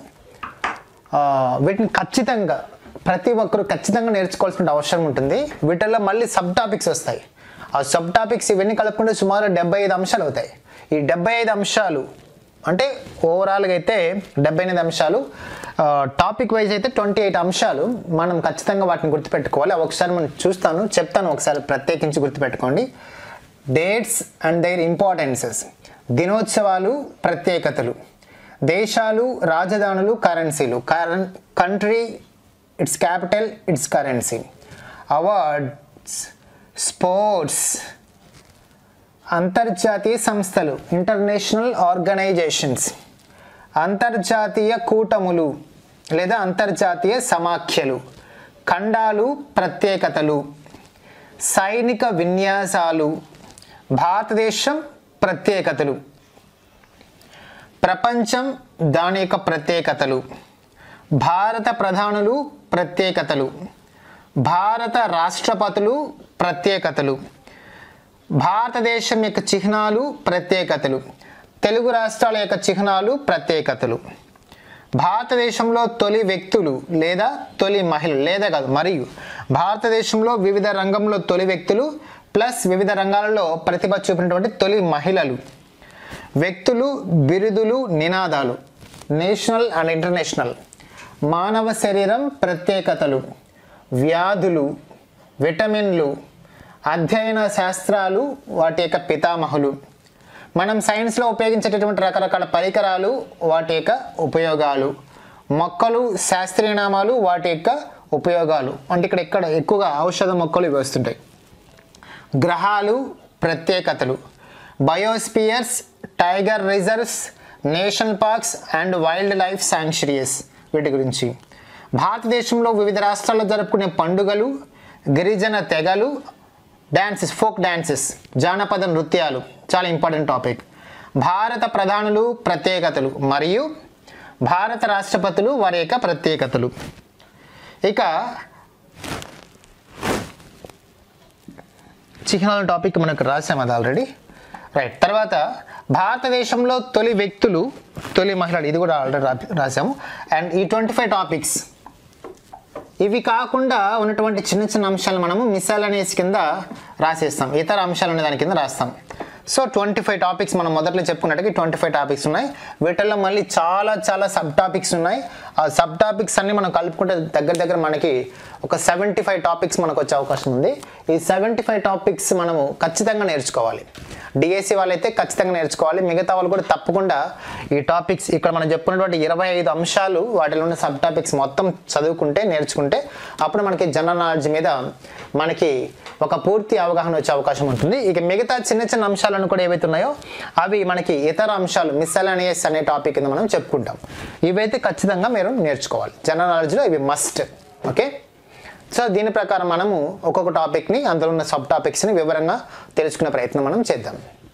ఆ, వీటిని ఖచ్చితంగా ప్రతి ఒక్కరు ఖచ్చితంగా నేర్చుకోవాల్సిన అవసరం ఉంటుంది వీటిల్లో మళ్ళీ సబ్ టాపిక్స్ వస్తాయి ఆ సబ్ టాపిక్స్ ఇవన్నీ కలుపుకుంటే సుమారు డెబ్బై ఐదు అంశాలు అవుతాయి ఈ డెబ్బై ఐదు అంశాలు అంటే ఓవరాల్గా అయితే డెబ్బై ఎనిమిది అంశాలు టాపిక్ వైజ్ అయితే ట్వంటీ ఎయిట్ అంశాలు మనం ఖచ్చితంగా వాటిని గుర్తుపెట్టుకోవాలి అవి ఒకసారి మనం చూస్తాను చెప్తాను ఒకసారి ప్రత్యేకించి గుర్తుపెట్టుకోండి డేట్స్ అండ్ దైర్ ఇంపార్టెన్సెస్ దినోత్సవాలు ప్రత్యేకతలు దేశాలు రాజధానులు కరెన్సీలు కరెన్ country its capital its currency awards sports అంతర్జాతీయ సంస్థలు ఇంటర్నేషనల్ ఆర్గనైజేషన్స్ అంతర్జాతీయ కూటములు లేదా అంతర్జాతీయ సమాఖ్యలు ఖండాలు ప్రత్యేకతలు సైనిక విన్యాసాలు భారతదేశం ప్రత్యేకతలు ప్రపంచం దాని యొక్క ప్రత్యేకతలు భారత ప్రధానులు ప్రత్యేకతలు భారత రాష్ట్రపతులు ప్రత్యేకతలు భారతదేశం యొక్క చిహ్నాలు ప్రత్యేకతలు తెలుగు రాష్ట్రాల యొక్క చిహ్నాలు ప్రత్యేకతలు భారతదేశంలో తొలి వ్యక్తులు లేదా తొలి మహిళలు లేదా కాదు మరియు భారతదేశంలో వివిధ రంగంలో తొలి వ్యక్తులు ప్లస్ వివిధ రంగాలలో ప్రతిభ చూపినటువంటి తొలి మహిళలు వ్యక్తులు బిరుదులు నినాదాలు నేషనల్ అండ్ ఇంటర్నేషనల్ మానవ శరీరం ప్రత్యేకతలు వ్యాధులు విటమిన్లు అధ్యయన శాస్త్రాలు వాటి యొక్క పితామహులు మనం సైన్స్లో ఉపయోగించేటటువంటి రకరకాల పరికరాలు వాటి యొక్క ఉపయోగాలు మొక్కలు శాస్త్రీయ నామాలు వాటి యొక్క ఉపయోగాలు అంటే ఇక్కడ ఇక్కడ ఎక్కువగా ఔషధ మొక్కలు ఇవి వస్తుంటాయి గ్రహాలు ప్రత్యేకతలు biospheres tiger reserves national parks and wildlife sanctuaries వీటి గురించి భారతదేశంలో వివిధ రాష్ట్రాల్లో జరుపుకునే పండుగలు గిరిజన తెగలు డ్యాన్సెస్ ఫోక్ డ్యాన్సెస్ జానపద నృత్యాలు చాలా ఇంపార్టెంట్ టాపిక్ భారత ప్రధానులు ప్రత్యేకతలు మరియు భారత రాష్ట్రపతులు వారి యొక్క ప్రత్యేకతలు ఇక చిహ్నాల టాపిక్ మనకు రాసాం అది ఆల్రెడీ రైట్ తర్వాత భారతదేశంలో తొలి వ్యక్తులు తొలి మహిళలు ఇది కూడా ఆల్రెడీ రా రాసాము అండ్ ఈ ట్వంటీ ఫైవ్ టాపిక్స్ ఇవి కాకుండా ఉన్నటువంటి చిన్న చిన్న అంశాలు మనము మిసాలనేస్ కింద రాసేస్తాం ఇతర అంశాలు అనే దాని కింద రాస్తాం సో ట్వంటీ ఫైవ్ టాపిక్స్ మనం మొదట్లో చెప్పుకున్నట్టుగా ట్వంటీ ఫైవ్ టాపిక్స్ ఉన్నాయి వీటిల్లో మళ్ళీ చాలా చాలా సబ్ టాపిక్స్ ఉన్నాయి ఆ సబ్ టాపిక్స్ అన్ని మనం కలుపుకుంటే దగ్గర దగ్గర మనకి ఒక సెవెంటీ ఫైవ్ టాపిక్స్ మనకు వచ్చే అవకాశం ఉంది ఈ సెవెంటీ ఫైవ్ టాపిక్స్ మనము ఖచ్చితంగా నేర్చుకోవాలి డిఎస్సి వాళ్ళైతే ఖచ్చితంగా నేర్చుకోవాలి మిగతా వాళ్ళు కూడా తప్పకుండా ఈ టాపిక్స్ ఇక్కడ మనం చెప్పుకున్నటువంటి ఇరవై ఐదు అంశాలు వాటిలో ఉన్న సబ్ టాపిక్స్ మొత్తం చదువుకుంటే నేర్చుకుంటే అప్పుడు మనకి జనరల్ నాలెడ్జ్ మీద మనకి ఒక పూర్తి అవగాహన వచ్చే అవకాశం ఉంటుంది ఇక మిగతా చిన్న చిన్న అంశాలను కూడా ఏవైతే ఉన్నాయో అవి మనకి ఇతర అంశాలు మిస్సెలానియస్ అనే టాపిక్ కింద మనం చెప్పుకుంటాం ఇవైతే ఖచ్చితంగా మీరు నేర్చుకోవాలి జనరల్ నాలెడ్జ్లో ఇవి మస్ట్ ఓకే సో దీని ప్రకారం మనము ఒక్కొక్క టాపిక్ని అందులో ఉన్న సబ్ టాపిక్స్ని వివరంగా తెలుసుకునే ప్రయత్నం మనం చేద్దాం